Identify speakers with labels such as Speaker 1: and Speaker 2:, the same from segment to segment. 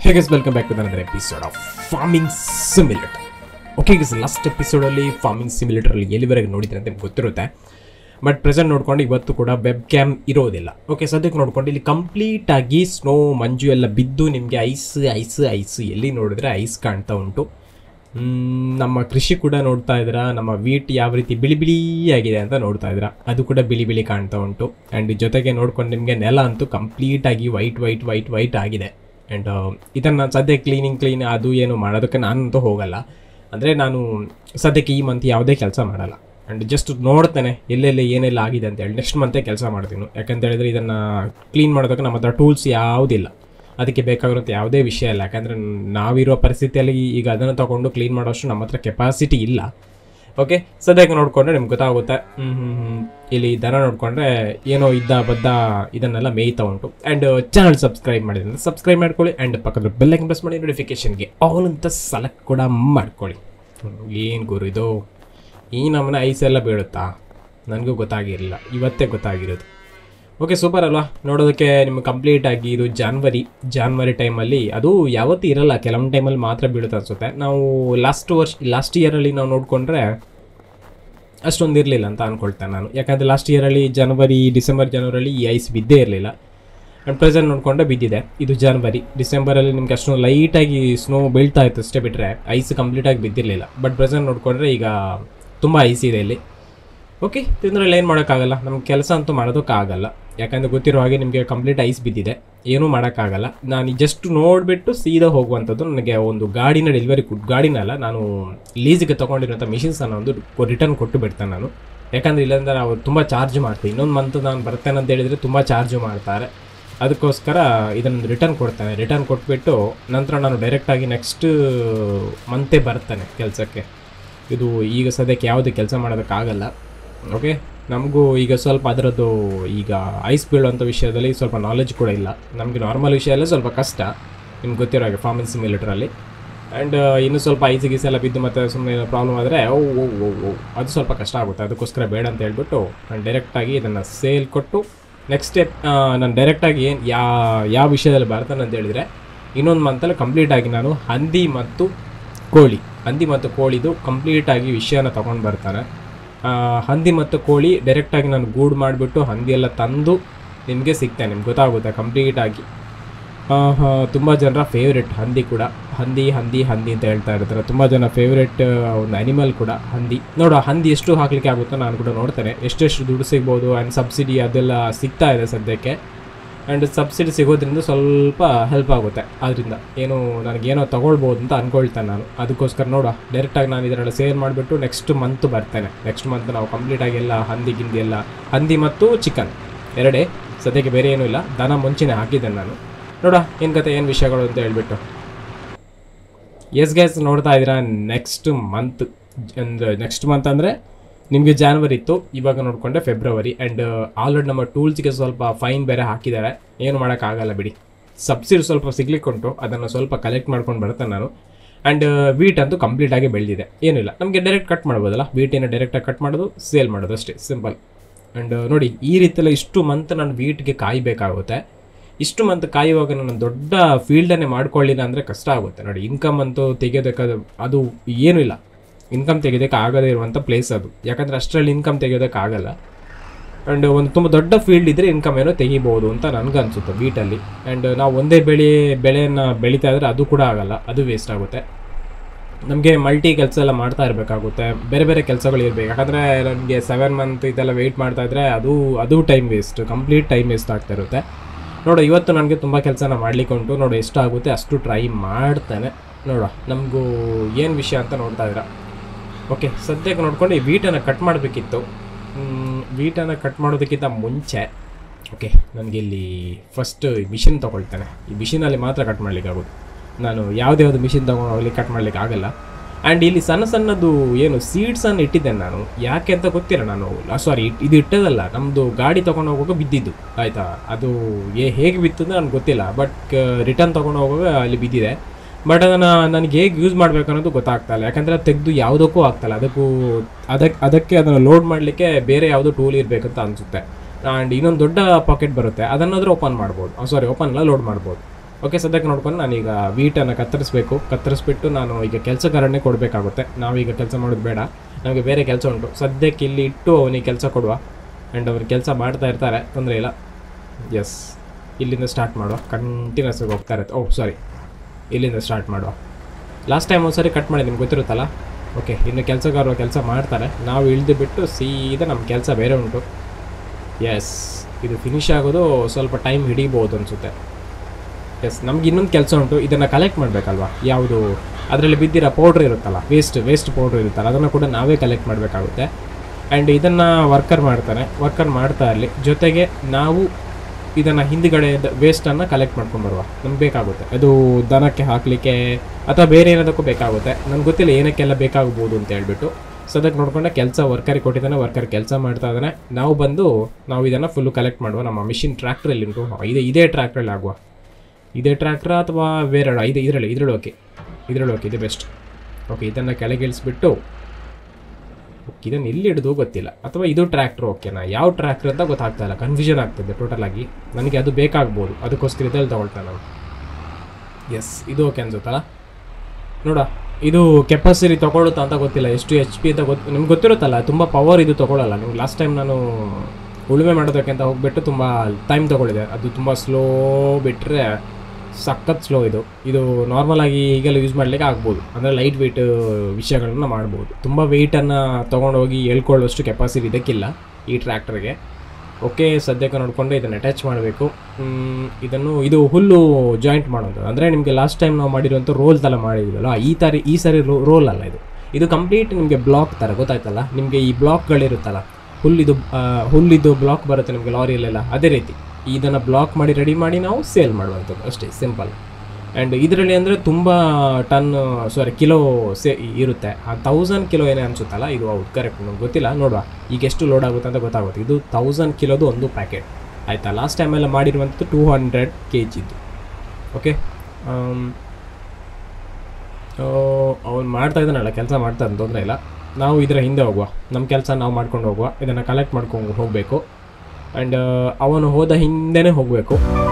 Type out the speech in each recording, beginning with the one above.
Speaker 1: Hey guys welcome back to another episode of farming simulator okay guys last ಎಪಿಸೋಡಲ್ಲಿ ಫಾರ್ಮಿಂಗ್ ಸಿಮ್ಯುಲೇಟರಲ್ಲಿ ಎಲ್ಲಿವರೆಗೆ ನೋಡಿದ್ರೆ ಅಂತ ನಿಮ್ಗೆ ಗೊತ್ತಿರುತ್ತೆ ಬಟ್ ಪ್ರೆಸೆಂಟ್ ನೋಡ್ಕೊಂಡು ಇವತ್ತು ಕೂಡ ವೆಬ್ ಕ್ಯಾಮ್ ಇರೋದಿಲ್ಲ ಓಕೆ ಸದ್ಯಕ್ಕೆ ನೋಡ್ಕೊಂಡು ಇಲ್ಲಿ ಕಂಪ್ಲೀಟ್ ಆಗಿ ಸ್ನೋ ಮಂಜು ಎಲ್ಲ ಬಿದ್ದು ನಿಮಗೆ ಐಸ್ ಐಸ್ ಐಸ್ ಎಲ್ಲಿ ನೋಡಿದ್ರೆ ಐಸ್ ಕಾಣ್ತಾ ಉಂಟು ಮ್, ನಮ್ಮ ಕೃಷಿ ಕೂಡ ನೋಡ್ತಾ ಇದ್ದೀರಾ ನಮ್ಮ ವೀಟ್ ಯಾವ ರೀತಿ ಬಿಳಿ ಬಿಳಿ ಆಗಿದೆ ಅಂತ ನೋಡ್ತಾ ಇದ್ದೀರಾ ಅದು ಕೂಡ ಬಿಳಿ ಬಿಳಿ ಕಾಣ್ತಾ ಉಂಟು ಆ್ಯಂಡ್ ಜೊತೆಗೆ ನೋಡ್ಕೊಂಡು ನಿಮಗೆ ನೆಲ ಅಂತೂ ಕಂಪ್ಲೀಟ್ ಆಗಿ ವೈಟ್ ವೈಟ್ ವೈಟ್ ವೈಟ್ ಆಗಿದೆ ಆ್ಯಂಡ್ ಇದನ್ನು ಸದ್ಯ ಕ್ಲೀನಿಂಗ್ ಕ್ಲೀನ್ ಅದು ಏನು ಮಾಡೋದಕ್ಕೆ ನಾನಂತೂ ಹೋಗಲ್ಲ ಅಂದರೆ ನಾನು ಸದ್ಯಕ್ಕೆ ಈ ಮಂತ್ ಯಾವುದೇ ಕೆಲಸ ಮಾಡಲ್ಲ ಆ್ಯಂಡ್ ಜಸ್ಟ್ ನೋಡ್ತೇನೆ ಎಲ್ಲೆಲ್ಲಿ ಏನೆಲ್ಲ ಆಗಿದೆ ಅಂತೇಳಿ ನೆಕ್ಸ್ಟ್ ಮಂತೇ ಕೆಲಸ ಮಾಡ್ತೀನಿ ಯಾಕಂತ ಹೇಳಿದ್ರೆ ಇದನ್ನು ಕ್ಲೀನ್ ಮಾಡೋದಕ್ಕೆ ನಮ್ಮ ಹತ್ರ ಟೂಲ್ಸ್ ಯಾವುದಿಲ್ಲ ಅದಕ್ಕೆ ಬೇಕಾಗಿರೋಂಥ ಯಾವುದೇ ವಿಷಯ ಇಲ್ಲ ಯಾಕಂದರೆ ನಾವಿರೋ ಪರಿಸ್ಥಿತಿಯಲ್ಲಿ ಈಗ ಅದನ್ನು ತಗೊಂಡು ಕ್ಲೀನ್ ಮಾಡೋಷ್ಟು ನಮ್ಮ ಹತ್ರ ಕೆಪಾಸಿಟಿ ಇಲ್ಲ ಓಕೆ ಸದ್ಯಕ್ಕೆ ನೋಡಿಕೊಂಡ್ರೆ ನಿಮ್ಗೆ ಗೊತ್ತಾಗುತ್ತೆ ಹ್ಮ್, ಹ್ಮ್, ಹ್ಮ್. ಇಲ್ಲಿ ದನ ನೋಡಿಕೊಂಡ್ರೆ ಏನೋ ಇದ್ದ ಬದ್ದ ಇದನ್ನೆಲ್ಲ ಮೇಯ್ತಾ ಉಂಟು ಆ್ಯಂಡ್ ಚಾನಲ್ ಸಬ್ಸ್ಕ್ರೈಬ್ ಮಾಡಿದ್ರೆ ಸಬ್ಸ್ಕ್ರೈಬ್ ಮಾಡ್ಕೊಳ್ಳಿ ಆ್ಯಂಡ್ ಪಕ್ಕದ ಬೆಲ್ಲೈಕನ್ ಪ್ರೆಸ್ ಮಾಡಿ ನೋಟಿಫಿಕೇಶನ್ಗೆ ಆಲ್ ಅಂತ ಸೆಲೆಕ್ಟ್ ಕೂಡ ಮಾಡ್ಕೊಳ್ಳಿ ಏನು ಗುರು ಇದು ಈ ನಮ್ಮನೆ ಐಸ್ ಎಲ್ಲ ಬೀಳುತ್ತಾ ನನಗೂ ಗೊತ್ತಾಗಿರಲಿಲ್ಲ ಇವತ್ತೇ ಗೊತ್ತಾಗಿರೋದು ಓಕೆ ಸೂಪರ್ ಅಲ್ವಾ ನೋಡೋದಕ್ಕೆ ನಿಮ್ಗೆ ಕಂಪ್ಲೀಟ್ ಆಗಿ ಇದು ಜಾನ್ವರಿ ಜಾನ್ವರಿ ಟೈಮಲ್ಲಿ ಅದು ಯಾವತ್ತೂ ಇರಲ್ಲ ಕೆಲವೊಂದು ಟೈಮಲ್ಲಿ ಮಾತ್ರ ಬೀಳುತ್ತೆ ಅನ್ಸುತ್ತೆ ನಾವು ಲಾಸ್ಟ್ ವರ್ಷ ಲಾಸ್ಟ್ ಇಯರಲ್ಲಿ ನಾವು ನೋಡಿಕೊಂಡ್ರೆ ಅಷ್ಟೊಂದು ಇರಲಿಲ್ಲ ಅಂತ ಅಂದ್ಕೊಳ್ತೇನೆ ನಾನು ಯಾಕಂದರೆ ಲಾಸ್ಟ್ ಇಯರಲ್ಲಿ ಜನವರಿ ಡಿಸೆಂಬರ್ ಜನವರಲ್ಲಿ ಈ ಐಸ್ ಬಿದ್ದೇ ಇರಲಿಲ್ಲ ಆ್ಯಂಡ್ ಪ್ರೆಸೆಂಟ್ ನೋಡಿಕೊಂಡೆ ಬಿದ್ದಿದೆ ಇದು ಜನವರಿ ಡಿಸೆಂಬರಲ್ಲಿ ನಿಮ್ಗೆ ಅಷ್ಟೊಂದು ಲೈಟಾಗಿ ಸ್ನೋ ಬೀಳ್ತಾ ಇತ್ತು ಅಷ್ಟೇ ಬಿಟ್ಟರೆ ಐಸ್ ಕಂಪ್ಲೀಟಾಗಿ ಬಿದ್ದಿರಲಿಲ್ಲ ಬಟ್ ಪ್ರೆಸೆಂಟ್ ನೋಡಿಕೊಂಡ್ರೆ ಈಗ ತುಂಬ ಐಸ್ ಇದೆ ಇಲ್ಲಿ ಓಕೆ ತಿಂದ್ರಲ್ಲಿ ಏನು ಮಾಡೋಕ್ಕಾಗಲ್ಲ ನಮ್ಗೆ ಕೆಲಸ ಅಂತೂ ಮಾಡೋದಕ್ಕಾಗಲ್ಲ ಯಾಕಂದರೆ ಗೊತ್ತಿರೋ ಹಾಗೆ ನಿಮಗೆ ಕಂಪ್ಲೀಟ್ ಐಸ್ ಬಿದ್ದಿದೆ ಏನೂ ಮಾಡೋಕ್ಕಾಗಲ್ಲ ನಾನು ಜಸ್ಟ್ ನೋಡಿಬಿಟ್ಟು ಸೀದಾ ಹೋಗುವಂಥದ್ದು ನನಗೆ ಒಂದು ಗಾಡಿನ ಡೆಲಿವರಿ ಗಾಡಿನ ಅಲ್ಲ ನಾನು ಲೀಸಿಗೆ ತೊಗೊಂಡಿರೋಂಥ ಮಿಷಿನ್ಸನ್ನು ಒಂದು ರಿಟರ್ನ್ ಕೊಟ್ಟು ಬಿಡ್ತೇನೆ ನಾನು ಯಾಕಂದರೆ ಇಲ್ಲಾಂದ್ರೆ ಅವ್ರು ತುಂಬ ಚಾರ್ಜ್ ಮಾಡ್ತೀನಿ ಇನ್ನೊಂದು ಮಂತ್ ನಾನು ಬರ್ತೇನೆ ಅಂತ ಹೇಳಿದರೆ ತುಂಬ ಚಾರ್ಜ್ ಮಾಡ್ತಾರೆ ಅದಕ್ಕೋಸ್ಕರ ಇದನ್ನು ರಿಟರ್ನ್ ಕೊಡ್ತೇನೆ ರಿಟರ್ನ್ ಕೊಟ್ಬಿಟ್ಟು ನಂತರ ನಾನು ಡೈರೆಕ್ಟಾಗಿ ನೆಕ್ಸ್ಟ್ ಮಂತೇ ಬರ್ತೇನೆ ಕೆಲಸಕ್ಕೆ ಇದು ಈಗ ಸದ್ಯಕ್ಕೆ ಯಾವುದೇ ಕೆಲಸ ಮಾಡೋದಕ್ಕಾಗಲ್ಲ ಓಕೆ ನಮಗೂ ಈಗ ಸ್ವಲ್ಪ ಅದರದ್ದು ಈಗ ಐಸ್ ಬೀಳುವಂಥ ವಿಷಯದಲ್ಲಿ ಸ್ವಲ್ಪ ನಾಲೆಜ್ ಕೂಡ ಇಲ್ಲ ನಮಗೆ ನಾರ್ಮಲ್ ವಿಷಯ ಎಲ್ಲ ಸ್ವಲ್ಪ ಕಷ್ಟ ನಿಮ್ಗೆ ಗೊತ್ತಿರೋ ಹಾಗೆ ಫಾರ್ಮನ್ಸ್ ಸಿಮ್ಯುಲೇಟರಲ್ಲಿ ಆ್ಯಂಡ್ ಇನ್ನು ಸ್ವಲ್ಪ ಐಸ್ ಗೀಸ್ ಎಲ್ಲ ಬಿದ್ದು ಮತ್ತು ಸುಮ್ಮನೆ ಪ್ರಾಬ್ಲಮ್ ಆದರೆ ಓ ಓ ಓ ಓ ಅದು ಸ್ವಲ್ಪ ಕಷ್ಟ ಆಗುತ್ತೆ ಅದಕ್ಕೋಸ್ಕರ ಬೇಡ ಅಂತ ಹೇಳ್ಬಿಟ್ಟು ನಾನು ಡೈರೆಕ್ಟಾಗಿ ಇದನ್ನು ಸೇಲ್ ಕೊಟ್ಟು ನೆಕ್ಸ್ಟ್ ಸ್ಟೆಪ್ ನಾನು ಡೈರೆಕ್ಟಾಗಿ ಏನು ಯಾ ಯಾವ ವಿಷಯದಲ್ಲಿ ಬರ್ತಾನೆ ಅಂತ ಹೇಳಿದರೆ ಇನ್ನೊಂದು ಮಂತಲ್ಲಿ ಕಂಪ್ಲೀಟಾಗಿ ನಾನು ಹಂದಿ ಮತ್ತು ಕೋಳಿ ಹಂದಿ ಮತ್ತು ಕೋಳಿದು ಕಂಪ್ಲೀಟಾಗಿ ವಿಷಯನ ತೊಗೊಂಡು ಬರ್ತಾನೆ ಆ, ಹಂದಿ ಮತ್ತು ಕೋಳಿ ಡೈರೆಕ್ಟಾಗಿ ನಾನು ಗೂಡು ಮಾಡಿಬಿಟ್ಟು ಹಂದಿ ಎಲ್ಲ ತಂದು ನಿಮಗೆ ಸಿಗ್ತೇನೆ ನಿಮ್ಗೆ ಗೊತ್ತಾಗುತ್ತೆ ಕಂಪ್ಲೀಟಾಗಿ ತುಂಬ ಜನರ ಫೇವ್ರೆಟ್ ಹಂದಿ ಕೂಡ ಹಂದಿ ಹಂದಿ ಹಂದಿ ಅಂತ ಹೇಳ್ತಾ ಇರ್ತಾರೆ ತುಂಬ ಜನ ಫೇವ್ರೆಟ್ ಒಂದು ಅನಿಮಲ್ ಕೂಡ ಹಂದಿ ನೋಡು ಆ ಹಂದಿ ಎಷ್ಟು ಹಾಕ್ಲಿಕ್ಕೆ ಆಗುತ್ತೋ ನಾನು ಕೂಡ ನೋಡ್ತೇನೆ ಎಷ್ಟೆಷ್ಟು ದುಡ್ಡು ಸಿಗ್ಬೋದು ಆ್ಯಂಡ್ ಸಬ್ಸಿಡಿ ಅದೆಲ್ಲ ಸಿಗ್ತಾ ಇದೆ ಸದ್ಯಕ್ಕೆ ಆ್ಯಂಡ್ ಸಬ್ಸಿಡಿ ಸಿಗೋದ್ರಿಂದ ಸ್ವಲ್ಪ ಹೆಲ್ಪ್ ಆಗುತ್ತೆ ಅದರಿಂದ ಏನು ನನಗೇನೋ ತೊಗೊಳ್ಬೋದು ಅಂತ ಅಂದ್ಕೊಳ್ತೇನೆ ನಾನು ಅದಕ್ಕೋಸ್ಕರ ನೋಡುವ ಡೈರೆಕ್ಟಾಗಿ ನಾನು ಇದನ್ನೆಲ್ಲ ಸೇಲ್ ಮಾಡಿಬಿಟ್ಟು ನೆಕ್ಸ್ಟ್ ಮಂತ್ ಬರ್ತೇನೆ ನೆಕ್ಸ್ಟ್ ಮಂತ್ ನಾವು ಕಂಪ್ಲೀಟಾಗಿ ಎಲ್ಲ ಹಂದಿ ಗಿಂದಿ ಎಲ್ಲ ಹಂದಿ ಮತ್ತು ಚಿಕನ್ ಎರಡೇ ಸದ್ಯಕ್ಕೆ ಬೇರೆ ಏನೂ ಇಲ್ಲ ದನ ಮುಂಚೆನೇ ಹಾಕಿದ್ದೇನೆ ನಾನು ನೋಡ ಏನು ಕತೆ ಏನು ವಿಷಯಗಳು ಅಂತ ಹೇಳ್ಬಿಟ್ಟು ಎಸ್ ಗ್ಯಾಸ್ ನೋಡ್ತಾ ಇದ್ದೀರಾ ನೆಕ್ಸ್ಟ್ ಮಂತ್ ಅಂದರೆ ನೆಕ್ಸ್ಟ್ ಮಂತ್ ಅಂದರೆ ನಿಮಗೆ ಜಾನ್ವರಿ ಇತ್ತು ಇವಾಗ ನೋಡಿಕೊಂಡೆ ಫೆಬ್ರವರಿ ಆ್ಯಂಡ್ ಆಲ್ರೆಡಿ ನಮ್ಮ ಟೂಲ್ಸ್ಗೆ ಸ್ವಲ್ಪ ಫೈನ್ ಬೇರೆ ಹಾಕಿದ್ದಾರೆ ಏನು ಮಾಡೋಕ್ಕಾಗಲ್ಲ ಬಿಡಿ ಸಬ್ಸಿಡಿ ಸ್ವಲ್ಪ ಸಿಗ್ಲಿಕ್ಕೆ ಉಂಟು ಅದನ್ನು ಸ್ವಲ್ಪ ಕಲೆಕ್ಟ್ ಮಾಡ್ಕೊಂಡು ಬರ್ತೇನೆ ನಾನು ಆ್ಯಂಡ್ ವೀಟ್ ಅಂತೂ ಕಂಪ್ಲೀಟಾಗಿ ಬೆಳೆದಿದೆ ಏನಿಲ್ಲ ನಮಗೆ ಡೈರೆಕ್ಟ್ ಕಟ್ ಮಾಡ್ಬೋದಲ್ಲ ವೀಟಿನ ಡೈರೆಕ್ಟಾಗಿ ಕಟ್ ಮಾಡೋದು ಸೇಲ್ ಮಾಡೋದು ಅಷ್ಟೇ ಸಿಂಪಲ್ ಆ್ಯಂಡ್ ನೋಡಿ ಈ ರೀತಿಯೆಲ್ಲ ಇಷ್ಟು ಮಂತ್ ನಾನು ವೀಟ್ಗೆ ಕಾಯಬೇಕಾಗುತ್ತೆ ಇಷ್ಟು ಮಂತ್ ಕಾಯುವಾಗ ನಾನು ದೊಡ್ಡ ಫೀಲ್ಡನ್ನೇ ಮಾಡ್ಕೊಳ್ಳಿಲ್ಲ ಅಂದರೆ ಕಷ್ಟ ಆಗುತ್ತೆ ನೋಡಿ ಇನ್ಕಮ್ ಅಂತೂ ತೆಗೆಯೋದಕ್ಕೆ ಅದು ಏನೂ ಇಲ್ಲ ಇನ್ಕಮ್ ತೆಗೆಯೋದಕ್ಕೆ ಆಗದೇ ಇರುವಂಥ ಪ್ಲೇಸ್ ಅದು ಯಾಕಂದರೆ ಅಷ್ಟರಲ್ಲಿ ಇನ್ಕಮ್ ತೆಗೆಯೋದಕ್ಕೆ ಆಗಲ್ಲ ಆ್ಯಂಡ್ ಒಂದು ತುಂಬ ದೊಡ್ಡ ಫೀಲ್ಡ್ ಇದ್ದರೆ ಇನ್ಕಮ್ ಏನೋ ತೆಗಿಬೋದು ಅಂತ ನನಗೆ ಅನಿಸುತ್ತೆ ವೀಟಲ್ಲಿ ಆ್ಯಂಡ್ ನಾವು ಒಂದೇ ಬೆಳೆ ಬೆಳೆಯನ್ನು ಬೆಳೀತಾ ಇದ್ದರೆ ಅದು ಕೂಡ ಆಗಲ್ಲ ಅದು ವೇಸ್ಟ್ ಆಗುತ್ತೆ ನಮಗೆ ಮಲ್ಟಿ ಕೆಲಸ ಎಲ್ಲ ಮಾಡ್ತಾ ಇರಬೇಕಾಗುತ್ತೆ ಬೇರೆ ಬೇರೆ ಕೆಲಸಗಳು ಇರಬೇಕು ಯಾಕಂದರೆ ನನಗೆ ಸೆವೆನ್ ಮಂತ್ ಇದೆಲ್ಲ ವೆಯ್ಟ್ ಮಾಡ್ತಾ ಇದ್ದರೆ ಅದು ಅದು time waste complete time waste ಆಗ್ತಾ ಇರುತ್ತೆ ನೋಡು ಇವತ್ತು ನನಗೆ ತುಂಬ ಕೆಲಸನ ಮಾಡ್ಲಿಕ್ಕೆ ಉಂಟು ನೋಡು ಎಷ್ಟಾಗುತ್ತೆ ಅಷ್ಟು ಟ್ರೈ ಮಾಡ್ತಾನೆ ನೋಡುವ ನಮಗೂ ಏನು ವಿಷಯ ಅಂತ ನೋಡ್ತಾ ಇದ್ದೀರಾ ಓಕೆ ಸದ್ಯಕ್ಕೆ ನೋಡ್ಕೊಂಡು ಈ ವೀಟನ್ನು ಕಟ್ ಮಾಡಬೇಕಿತ್ತು ವೀಟನ್ನು ಕಟ್ ಮಾಡೋದಕ್ಕಿಂತ ಮುಂಚೆ ಓಕೆ ನನಗೆ ಇಲ್ಲಿ ಫಸ್ಟ್ ಮಿಷಿನ್ ತೊಗೊಳ್ತೇನೆ ಈ ಮಿಷಿನಲ್ಲಿ ಮಾತ್ರ ಕಟ್ ಮಾಡಲಿಕ್ಕಾಗೋದು ನಾನು ಯಾವುದೇ ಒಂದು ಮಿಷಿನ್ ತೊಗೊಂಡು ಹೋಗ್ಲಿ ಕಟ್ ಮಾಡಲಿಕ್ಕೆ ಆಗಲ್ಲ ಆ್ಯಂಡ್ ಇಲ್ಲಿ ಸಣ್ಣ ಸಣ್ಣದು ಏನು ಸೀಡ್ಸನ್ನು ಇಟ್ಟಿದ್ದೇನೆ ನಾನು ಯಾಕೆ ಅಂತ ಗೊತ್ತಿಲ್ಲ ನಾನು ಸಾರಿ ಇದು ಇಟ್ಟದಲ್ಲ ನಮ್ಮದು ಗಾಡಿ ತೊಗೊಂಡು ಹೋಗುವಾಗ ಬಿದ್ದಿದ್ದು ಆಯಿತಾ ಅದು ಏ ಹೇಗೆ ಬಿತ್ತು ಅಂತ ನನಗೆ ಗೊತ್ತಿಲ್ಲ ಬಟ್ ರಿಟರ್ನ್ ತೊಗೊಂಡು ಹೋಗುವಾಗ ಅಲ್ಲಿ ಬಿದ್ದಿದೆ ಬಟ್ ಅದನ್ನು ನನಗೆ ಹೇಗೆ ಯೂಸ್ ಮಾಡಬೇಕು ಅನ್ನೋದು ಗೊತ್ತಾಗ್ತಾ ಇಲ್ಲ ಯಾಕಂದರೆ ಅದು ತೆಗೆದು ಯಾವುದಕ್ಕೂ ಆಗ್ತಾಯಿಲ್ಲ ಅದಕ್ಕೂ ಅದಕ್ಕೆ ಅದಕ್ಕೆ ಅದನ್ನು ಲೋಡ್ ಮಾಡಲಿಕ್ಕೆ ಬೇರೆ ಯಾವುದೋ ಟೂಲ್ ಇರಬೇಕಂತ ಅನಿಸುತ್ತೆ ಆ್ಯಂಡ್ ಇನ್ನೊಂದು ದೊಡ್ಡ ಪಾಕೆಟ್ ಬರುತ್ತೆ ಅದನ್ನಾದರೂ ಓಪನ್ ಮಾಡ್ಬೋದು ಸಾರಿ ಓಪನ್ ಎಲ್ಲ ಲೋಡ್ ಮಾಡ್ಬೋದು ಓಕೆ ಸದ್ಯಕ್ಕೆ ನೋಡ್ಕೊಂಡು ನಾನೀಗ ವೀಟನ್ನು ಕತ್ತರಿಸ್ಬೇಕು ಕತ್ತರಿಸ್ಬಿಟ್ಟು ನಾನು ಈಗ ಕೆಲಸಗಾರನ್ನೇ ಕೊಡಬೇಕಾಗುತ್ತೆ ನಾವೀಗ ಕೆಲಸ ಮಾಡೋದು ಬೇಡ ನಮಗೆ ಬೇರೆ ಕೆಲಸ ಉಂಟು ಸದ್ಯಕ್ಕೆ ಇಲ್ಲಿ ಇಟ್ಟು ಅವನಿಗೆ ಕೆಲಸ ಕೊಡುವ ಆ್ಯಂಡ್ ಅವ್ರು ಕೆಲಸ ಮಾಡ್ತಾ ಇರ್ತಾರೆ ತೊಂದರೆ ಇಲ್ಲ ಎಸ್ ಇಲ್ಲಿಂದ ಸ್ಟಾರ್ಟ್ ಮಾಡುವ ಕಂಟಿನ್ಯೂಸ್ ಆಗಿ ಹೋಗ್ತಾ ಇರುತ್ತೆ ಓಹ್ ಸಾರಿ ಇಲ್ಲಿಂದ ಸ್ಟಾರ್ಟ್ ಮಾಡುವ ಲಾಸ್ಟ್ ಟೈಮ್ ಒಂದ್ಸರಿ ಕಟ್ ಮಾಡಿ ನಿಮ್ಗೆ ಗೊತ್ತಿರುತ್ತಲ್ಲ ಓಕೆ ಇನ್ನು ಕೆಲಸಗಾರರು ಕೆಲಸ ಮಾಡ್ತಾರೆ ನಾವು ಇಳಿದು ಬಿಟ್ಟು ಸೀದಾ ನಮ್ಮ ಕೆಲಸ ಬೇರೆ ಉಂಟು ಎಸ್ ಇದು ಫಿನಿಶ್ ಆಗೋದು ಸ್ವಲ್ಪ ಟೈಮ್ ಹಿಡಿಬೋದು ಅನಿಸುತ್ತೆ ಎಸ್ ನಮ್ಗೆ ಇನ್ನೊಂದು ಕೆಲಸ ಉಂಟು ಇದನ್ನು ಕಲೆಕ್ಟ್ ಮಾಡಬೇಕಲ್ವಾ ಯಾವುದು ಅದರಲ್ಲಿ ಬಿದ್ದಿರೋ ಪೌಡ್ರ್ ಇರುತ್ತಲ್ಲ ವೇಸ್ಟ್ ವೇಸ್ಟ್ ಪೌಡ್ರ್ ಇರುತ್ತಲ್ಲ ಅದನ್ನು ಕೂಡ ನಾವೇ ಕಲೆಕ್ಟ್ ಮಾಡಬೇಕಾಗುತ್ತೆ ಆ್ಯಂಡ್ ಇದನ್ನು ವರ್ಕರ್ ಮಾಡ್ತಾನೆ ವರ್ಕರ್ ಮಾಡ್ತಾ ಇರಲಿ ಜೊತೆಗೆ ನಾವು ಇದನ್ನು ಹಿಂದ್ಗಡೆ ವೇಸ್ಟನ್ನು ಕಲೆಕ್ಟ್ ಮಾಡ್ಕೊಂಡು ಬರುವ ನಮ್ಗೆ ಬೇಕಾಗುತ್ತೆ ಅದು ದನಕ್ಕೆ ಹಾಕಲಿಕ್ಕೆ ಅಥವಾ ಬೇರೆ ಏನಾದಕ್ಕೂ ಬೇಕಾಗುತ್ತೆ ನನಗೆ ಗೊತ್ತಿಲ್ಲ ಏನಕ್ಕೆಲ್ಲ ಬೇಕಾಗ್ಬೋದು ಅಂತ ಹೇಳ್ಬಿಟ್ಟು ಸದ್ಯಕ್ಕೆ ನೋಡ್ಕೊಂಡೆ ಕೆಲಸ ವರ್ಕರಿಗೆ ಕೊಟ್ಟಿದ್ದಾನೆ ವರ್ಕರ್ ಕೆಲಸ ಮಾಡ್ತಾ ಇದ್ದಾನೆ ನಾವು ಬಂದು ನಾವು ಇದನ್ನು ಫುಲ್ಲು ಕಲೆಕ್ಟ್ ಮಾಡುವ ನಮ್ಮ ಮಿಷಿನ್ ಟ್ರ್ಯಾಕ್ಟ್ರಲ್ಲಿ ಉಂಟು ಇದೇ ಇದೇ ಟ್ರ್ಯಾಕ್ಟ್ರಲ್ಲಿ ಆಗುವ ಇದೇ ಟ್ರ್ಯಾಕ್ಟ್ರಾ ಅಥವಾ ಬೇರೆ ಇದೆ ಇದರಲ್ಲಿ ಇದರಲ್ಲಿ ಓಕೆ ಇದರಲ್ಲಿ ಓಕೆ ಇದು ಬೆಸ್ಟ್ ಓಕೆ ಇದನ್ನು ಕೆಳಗಿಳಿಸ್ಬಿಟ್ಟು ಇದನ್ನು ಎಲ್ಲಿ ಹಿಡಿದು ಗೊತ್ತಿಲ್ಲ ಅಥವಾ ಇದು ಟ್ರ್ಯಾಕ್ಟ್ರ್ ಓಕೆನಾ ಯಾವ ಟ್ರ್ಯಾಕ್ಟರ್ ಅಂತ ಗೊತ್ತಾಗ್ತಾ ಇಲ್ಲ ಕನ್ಫ್ಯೂಷನ್ ಆಗ್ತಿದೆ ಟೋಟಲ್ ಆಗಿ ನನಗೆ ಅದು ಬೇಕಾಗ್ಬೋದು ಅದಕ್ಕೋಸ್ಕರ ಇದ್ರಲ್ಲಿ ತಗೊಳ್ತೇನೆ ನಾನು ಎಸ್ ಇದು ಓಕೆ ಅನ್ಸುತ್ತಲ್ಲ ನೋಡ ಇದು ಕೆಪಾಸಿಟಿ ತೊಗೊಳುತ್ತಾ ಅಂತ ಗೊತ್ತಿಲ್ಲ ಎಷ್ಟು ಎಚ್ ಪಿ ಅಂತ ಗೊತ್ತು ನಿಮ್ಗೆ ಗೊತ್ತಿರುತ್ತಲ್ಲ ತುಂಬ ಪವರ್ ಇದು ತೊಗೊಳ್ಳಲ್ಲ ನಿಮ್ಗೆ ಲಾಸ್ಟ್ ಟೈಮ್ ನಾನು ಉಳುಮೆ ಮಾಡೋದಕ್ಕೆ ಅಂತ ಹೋಗ್ಬಿಟ್ಟು ತುಂಬ ಟೈಮ್ ತೊಗೊಳಿದೆ ಅದು ತುಂಬ ಸ್ಲೋ ಬಿಟ್ಟರೆ ಸಖತ್ ಸ್ಲೋ ಇದು ಇದು ನಾರ್ಮಲ್ ಆಗಿ ಈಗೆಲ್ಲ ಯೂಸ್ ಮಾಡಲಿಕ್ಕೆ ಆಗ್ಬೋದು ಅಂದರೆ ಲೈಟ್ ವೆಯ್ಟ್ ವಿಷಯಗಳನ್ನ ಮಾಡ್ಬೋದು ತುಂಬ ವೆಯ್ಟನ್ನು ತೊಗೊಂಡೋಗಿ ಹೇಳ್ಕೊಳ್ಳೋಷ್ಟು ಕೆಪಾಸಿಟಿ ಇದಕ್ಕಿಲ್ಲ ಈ ಟ್ರ್ಯಾಕ್ಟರ್ಗೆ ಓಕೆ ಸದ್ಯಕ್ಕೆ ನೋಡಿಕೊಂಡು ಇದನ್ನು ಅಟ್ಯಾಚ್ ಮಾಡಬೇಕು ಇದನ್ನು ಇದು ಹುಲ್ಲು ಜಾಯಿಂಟ್ ಮಾಡೋದು ಅಂದರೆ ನಿಮಗೆ ಲಾಸ್ಟ್ ಟೈಮ್ ನಾವು ಮಾಡಿರುವಂಥ ರೋಲ್ ಥರ ಮಾಡಿದ್ವಲ್ಲ ಈ ಥರ ಈ ಸರಿ ರೋಲ್ ಅಲ್ಲ ಇದು ಇದು ಕಂಪ್ಲೀಟ್ ನಿಮಗೆ ಬ್ಲಾಕ್ ಥರ ಗೊತ್ತಾಯ್ತಲ್ಲ ನಿಮಗೆ ಈ ಬ್ಲಾಕ್ಗಳಿರುತ್ತಲ್ಲ ಹುಲ್ಲಿದು ಆ, ಹುಲ್ಲಿದು ಬ್ಲಾಕ್ ಬರುತ್ತೆ ನಿಮಗೆ ಲಾರಿಯಲ್ಲೆಲ್ಲ ಅದೇ ರೀತಿ ಇದನ್ನು ಬ್ಲಾಕ್ ಮಾಡಿ ರೆಡಿ ಮಾಡಿ ನಾವು ಸೇಲ್ ಮಾಡುವಂಥದ್ದು ಅಷ್ಟೇ ಸಿಂಪಲ್ ಆ್ಯಂಡ್ ಇದರಲ್ಲಿ ಅಂದರೆ ತುಂಬ ಟನ್ ಸಾರಿ ಕಿಲೋ ಸೇ ಇರುತ್ತೆ ಆ ತೌಸಂಡ್ ಕಿಲೋ ಏನೇ ಅನಿಸುತ್ತಲ್ಲ ಇದು ಹೌದು ಕರೆಕ್ಟ್ ನಮ್ಗೆ ಗೊತ್ತಿಲ್ಲ ನೋಡುವ ಈಗ ಎಷ್ಟು ಲೋಡ್ ಆಗುತ್ತೆ ಅಂತ ಗೊತ್ತಾಗುತ್ತೆ ಇದು ತೌಸಂಡ್ ಕಿಲೋದು ಒಂದು ಪ್ಯಾಕೆಟ್ ಆಯಿತಾ ಲಾಸ್ಟ್ ಟೈಮೆಲ್ಲ ಮಾಡಿರುವಂಥದ್ದು ಟೂ ಹಂಡ್ರೆಡ್ ಕೆ ಜಿದು ಓಕೆ ಅವ್ನು ಮಾಡ್ತಾ ಇದ್ದಾನಲ್ಲ ಕೆಲಸ ಮಾಡ್ತಾ ಇದ್ದಾನೆ ತೊಂದರೆ ಇಲ್ಲ ನಾವು ಇದರ ಹಿಂದೆ ಹೋಗುವ ನಮ್ಮ ಕೆಲಸ ನಾವು ಮಾಡ್ಕೊಂಡು ಹೋಗುವ ಇದನ್ನು ಕಲೆಕ್ಟ್ ಮಾಡ್ಕೊಂಡು ಹೋಗಬೇಕು ಆ್ಯಂಡ್ ಅವನು ಹೋದ ಹಿಂದೆನೇ ಹೋಗಬೇಕು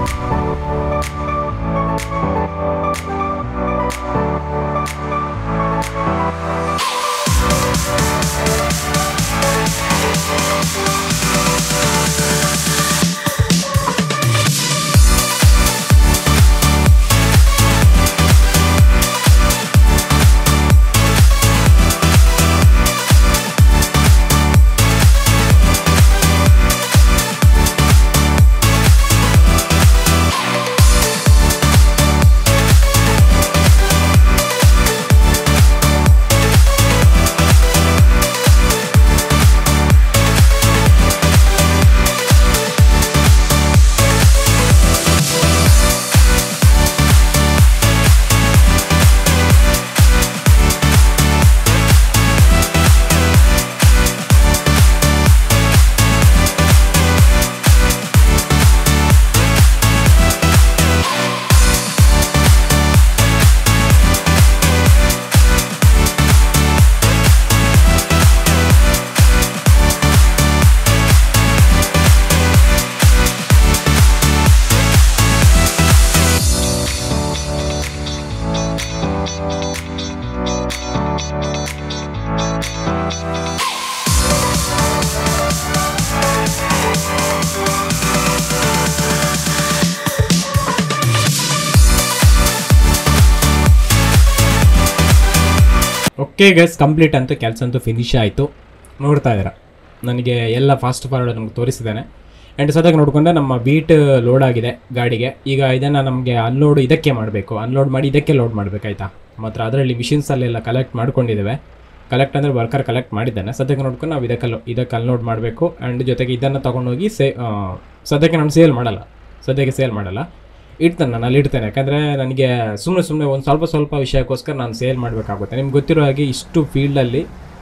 Speaker 1: ಓಕೆ ಗೈಸ್ ಕಂಪ್ಲೀಟ್ ಅಂತೂ ಕೆಲಸ ಅಂತೂ ಫಿನಿಶ್ ಆಯಿತು ನೋಡ್ತಾ ಇದ್ದೀರಾ ನನಗೆ ಎಲ್ಲ ಫಾಸ್ಟ್ ಫಾರ್ವರ್ಡ್ ನಮ್ಗೆ ತೋರಿಸಿದ್ದಾನೆ ಆ್ಯಂಡ್ ಸದ್ಯಕ್ಕೆ ನೋಡಿಕೊಂಡೆ ನಮ್ಮ ಬೀಟ್ ಲೋಡ್ ಆಗಿದೆ ಗಾಡಿಗೆ ಈಗ ಇದನ್ನು ನಮಗೆ ಅನ್ಲೋಡ್ ಇದಕ್ಕೆ ಮಾಡಬೇಕು ಅನ್ಲೋಡ್ ಮಾಡಿ ಇದಕ್ಕೆ ಲೋಡ್ ಮಾಡಬೇಕಾಯ್ತಾ ಮಾತ್ರ ಅದರಲ್ಲಿ ಮಿಷಿನ್ಸಲ್ಲೆಲ್ಲ ಕಲೆಕ್ಟ್ ಮಾಡ್ಕೊಂಡಿದ್ದೇವೆ ಕಲೆಕ್ಟ್ ಅಂದರೆ ವರ್ಕರ್ ಕಲೆಕ್ಟ್ ಮಾಡಿದ್ದಾನೆ ಸದ್ಯಕ್ಕೆ ನೋಡ್ಕೊಂಡು ನಾವು ಇದಕ್ಕೆ lo- ಇದಕ್ಕೆ ಅನ್ಲೋಡ್ ಮಾಡಬೇಕು ಆ್ಯಂಡ್ ಜೊತೆಗೆ ಇದನ್ನು ತೊಗೊಂಡೋಗಿ ಸೇ ಆ, ಸದ್ಯಕ್ಕೆ ನಾನು ಸೇಲ್ ಮಾಡಲ್ಲ ಸದ್ಯಕ್ಕೆ ಸೇಲ್ ಮಾಡಲ್ಲ ಇಡ್ತೇನೆ ನಾನು ಅಲ್ಲಿ ಇಡ್ತೇನೆ ಯಾಕಂದರೆ ನನಗೆ ಸುಮ್ಮನೆ ಸುಮ್ಮನೆ ಒಂದು ಸ್ವಲ್ಪ ಸ್ವಲ್ಪ ವಿಷಯಕ್ಕೋಸ್ಕರ ನಾನು ಸೇಲ್ ಮಾಡಬೇಕಾಗುತ್ತೆ ನಿಮ್ಗೆ ಗೊತ್ತಿರೋ ಹಾಗೆ ಇಷ್ಟು ಫೀಲ್ಡಲ್ಲಿ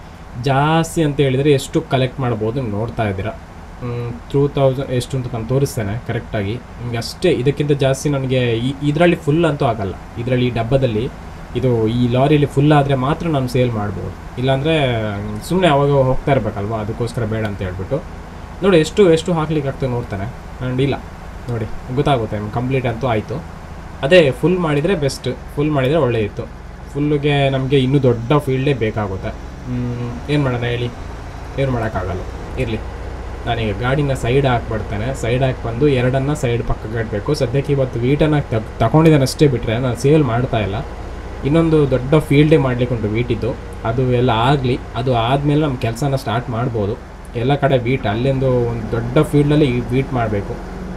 Speaker 1: ಜಾಸ್ತಿ ಅಂತ ಹೇಳಿದರೆ ಎಷ್ಟು ಕಲೆಕ್ಟ್ ಮಾಡ್ಬೋದು ನೀವು ನೋಡ್ತಾ ಇದ್ದೀರಾ ಟೂ ತೌಸಂಡ್ ಎಷ್ಟು ಅಂತ ನಾನು ತೋರಿಸ್ತೇನೆ ಕರೆಕ್ಟಾಗಿ ನಿಮಗೆ ಅಷ್ಟೇ ಇದಕ್ಕಿಂತ ಜಾಸ್ತಿ ನನಗೆ ಈ ಇದರಲ್ಲಿ ಫುಲ್ ಅಂತೂ ಆಗಲ್ಲ ಇದರಲ್ಲಿ ಈ ಡಬ್ಬದಲ್ಲಿ ಇದು ಈ ಲಾರಿಯಲ್ಲಿ ಫುಲ್ ಆದರೆ ಮಾತ್ರ ನಾನು ಸೇಲ್ ಮಾಡ್ಬೋದು ಇಲ್ಲಾಂದರೆ ಸುಮ್ಮನೆ ಅವಾಗ ಹೋಗ್ತಾ ಇರಬೇಕಲ್ವಾ ಅದಕ್ಕೋಸ್ಕರ ಬೇಡ ಅಂತ ಹೇಳ್ಬಿಟ್ಟು ನೋಡಿ ಎಷ್ಟು ಎಷ್ಟು ಹಾಕ್ಲಿಕ್ಕೆ ಆಗ್ತದೆ ನೋಡ್ತಾನೆ ಆ್ಯಂಡ್ ಇಲ್ಲ ನೋಡಿ ಗೊತ್ತಾಗುತ್ತೆ ಕಂಪ್ಲೀಟ್ ಅಂತೂ ಆಯಿತು ಅದೇ ಫುಲ್ ಮಾಡಿದರೆ ಬೆಸ್ಟ್ ಫುಲ್ ಮಾಡಿದರೆ ಒಳ್ಳೆಯಿತ್ತು ಫುಲ್ಗೆ ನಮಗೆ ಇನ್ನೂ ದೊಡ್ಡ ಫೀಲ್ಡೇ ಬೇಕಾಗುತ್ತೆ ಏನು ಮಾಡೋಣ ಹೇಳಿ ಏನು ಮಾಡೋಕ್ಕಾಗಲ್ಲ ಇರಲಿ ನಾನೀಗ ಗಾಡಿನ ಸೈಡ್ ಹಾಕ್ಬಿಡ್ತೇನೆ ಸೈಡ್ ಹಾಕಿ ಬಂದು ಎರಡನ್ನ ಸೈಡ್ ಪಕ್ಕಕ್ಕೆ ಇಡಬೇಕು ಸದ್ಯಕ್ಕೆ ಇವತ್ತು ವೀಟನ್ನು ತಗ್ ತಗೊಂಡಿದ್ದಾನೆ ಅಷ್ಟೇ ಬಿಟ್ಟರೆ ನಾನು ಸೇಲ್ ಮಾಡ್ತಾ ಇಲ್ಲ ಇನ್ನೊಂದು ದೊಡ್ಡ ಫೀಲ್ಡೇ ಮಾಡ್ಲಿಕ್ಕೆ ಉಂಟು ವೀಟಿದ್ದು ಅದು ಎಲ್ಲ ಆಗಲಿ ಅದು ಆದಮೇಲೆ ನಮ್ಮ ಕೆಲಸನ ಸ್ಟಾರ್ಟ್ ಮಾಡ್ಬೋದು ಎಲ್ಲ ಕಡೆ ವೀಟ್ ಅಲ್ಲಿಂದು ಒಂದು ದೊಡ್ಡ ಫೀಲ್ಡಲ್ಲಿ ವೀಟ್ ಮಾಡಬೇಕು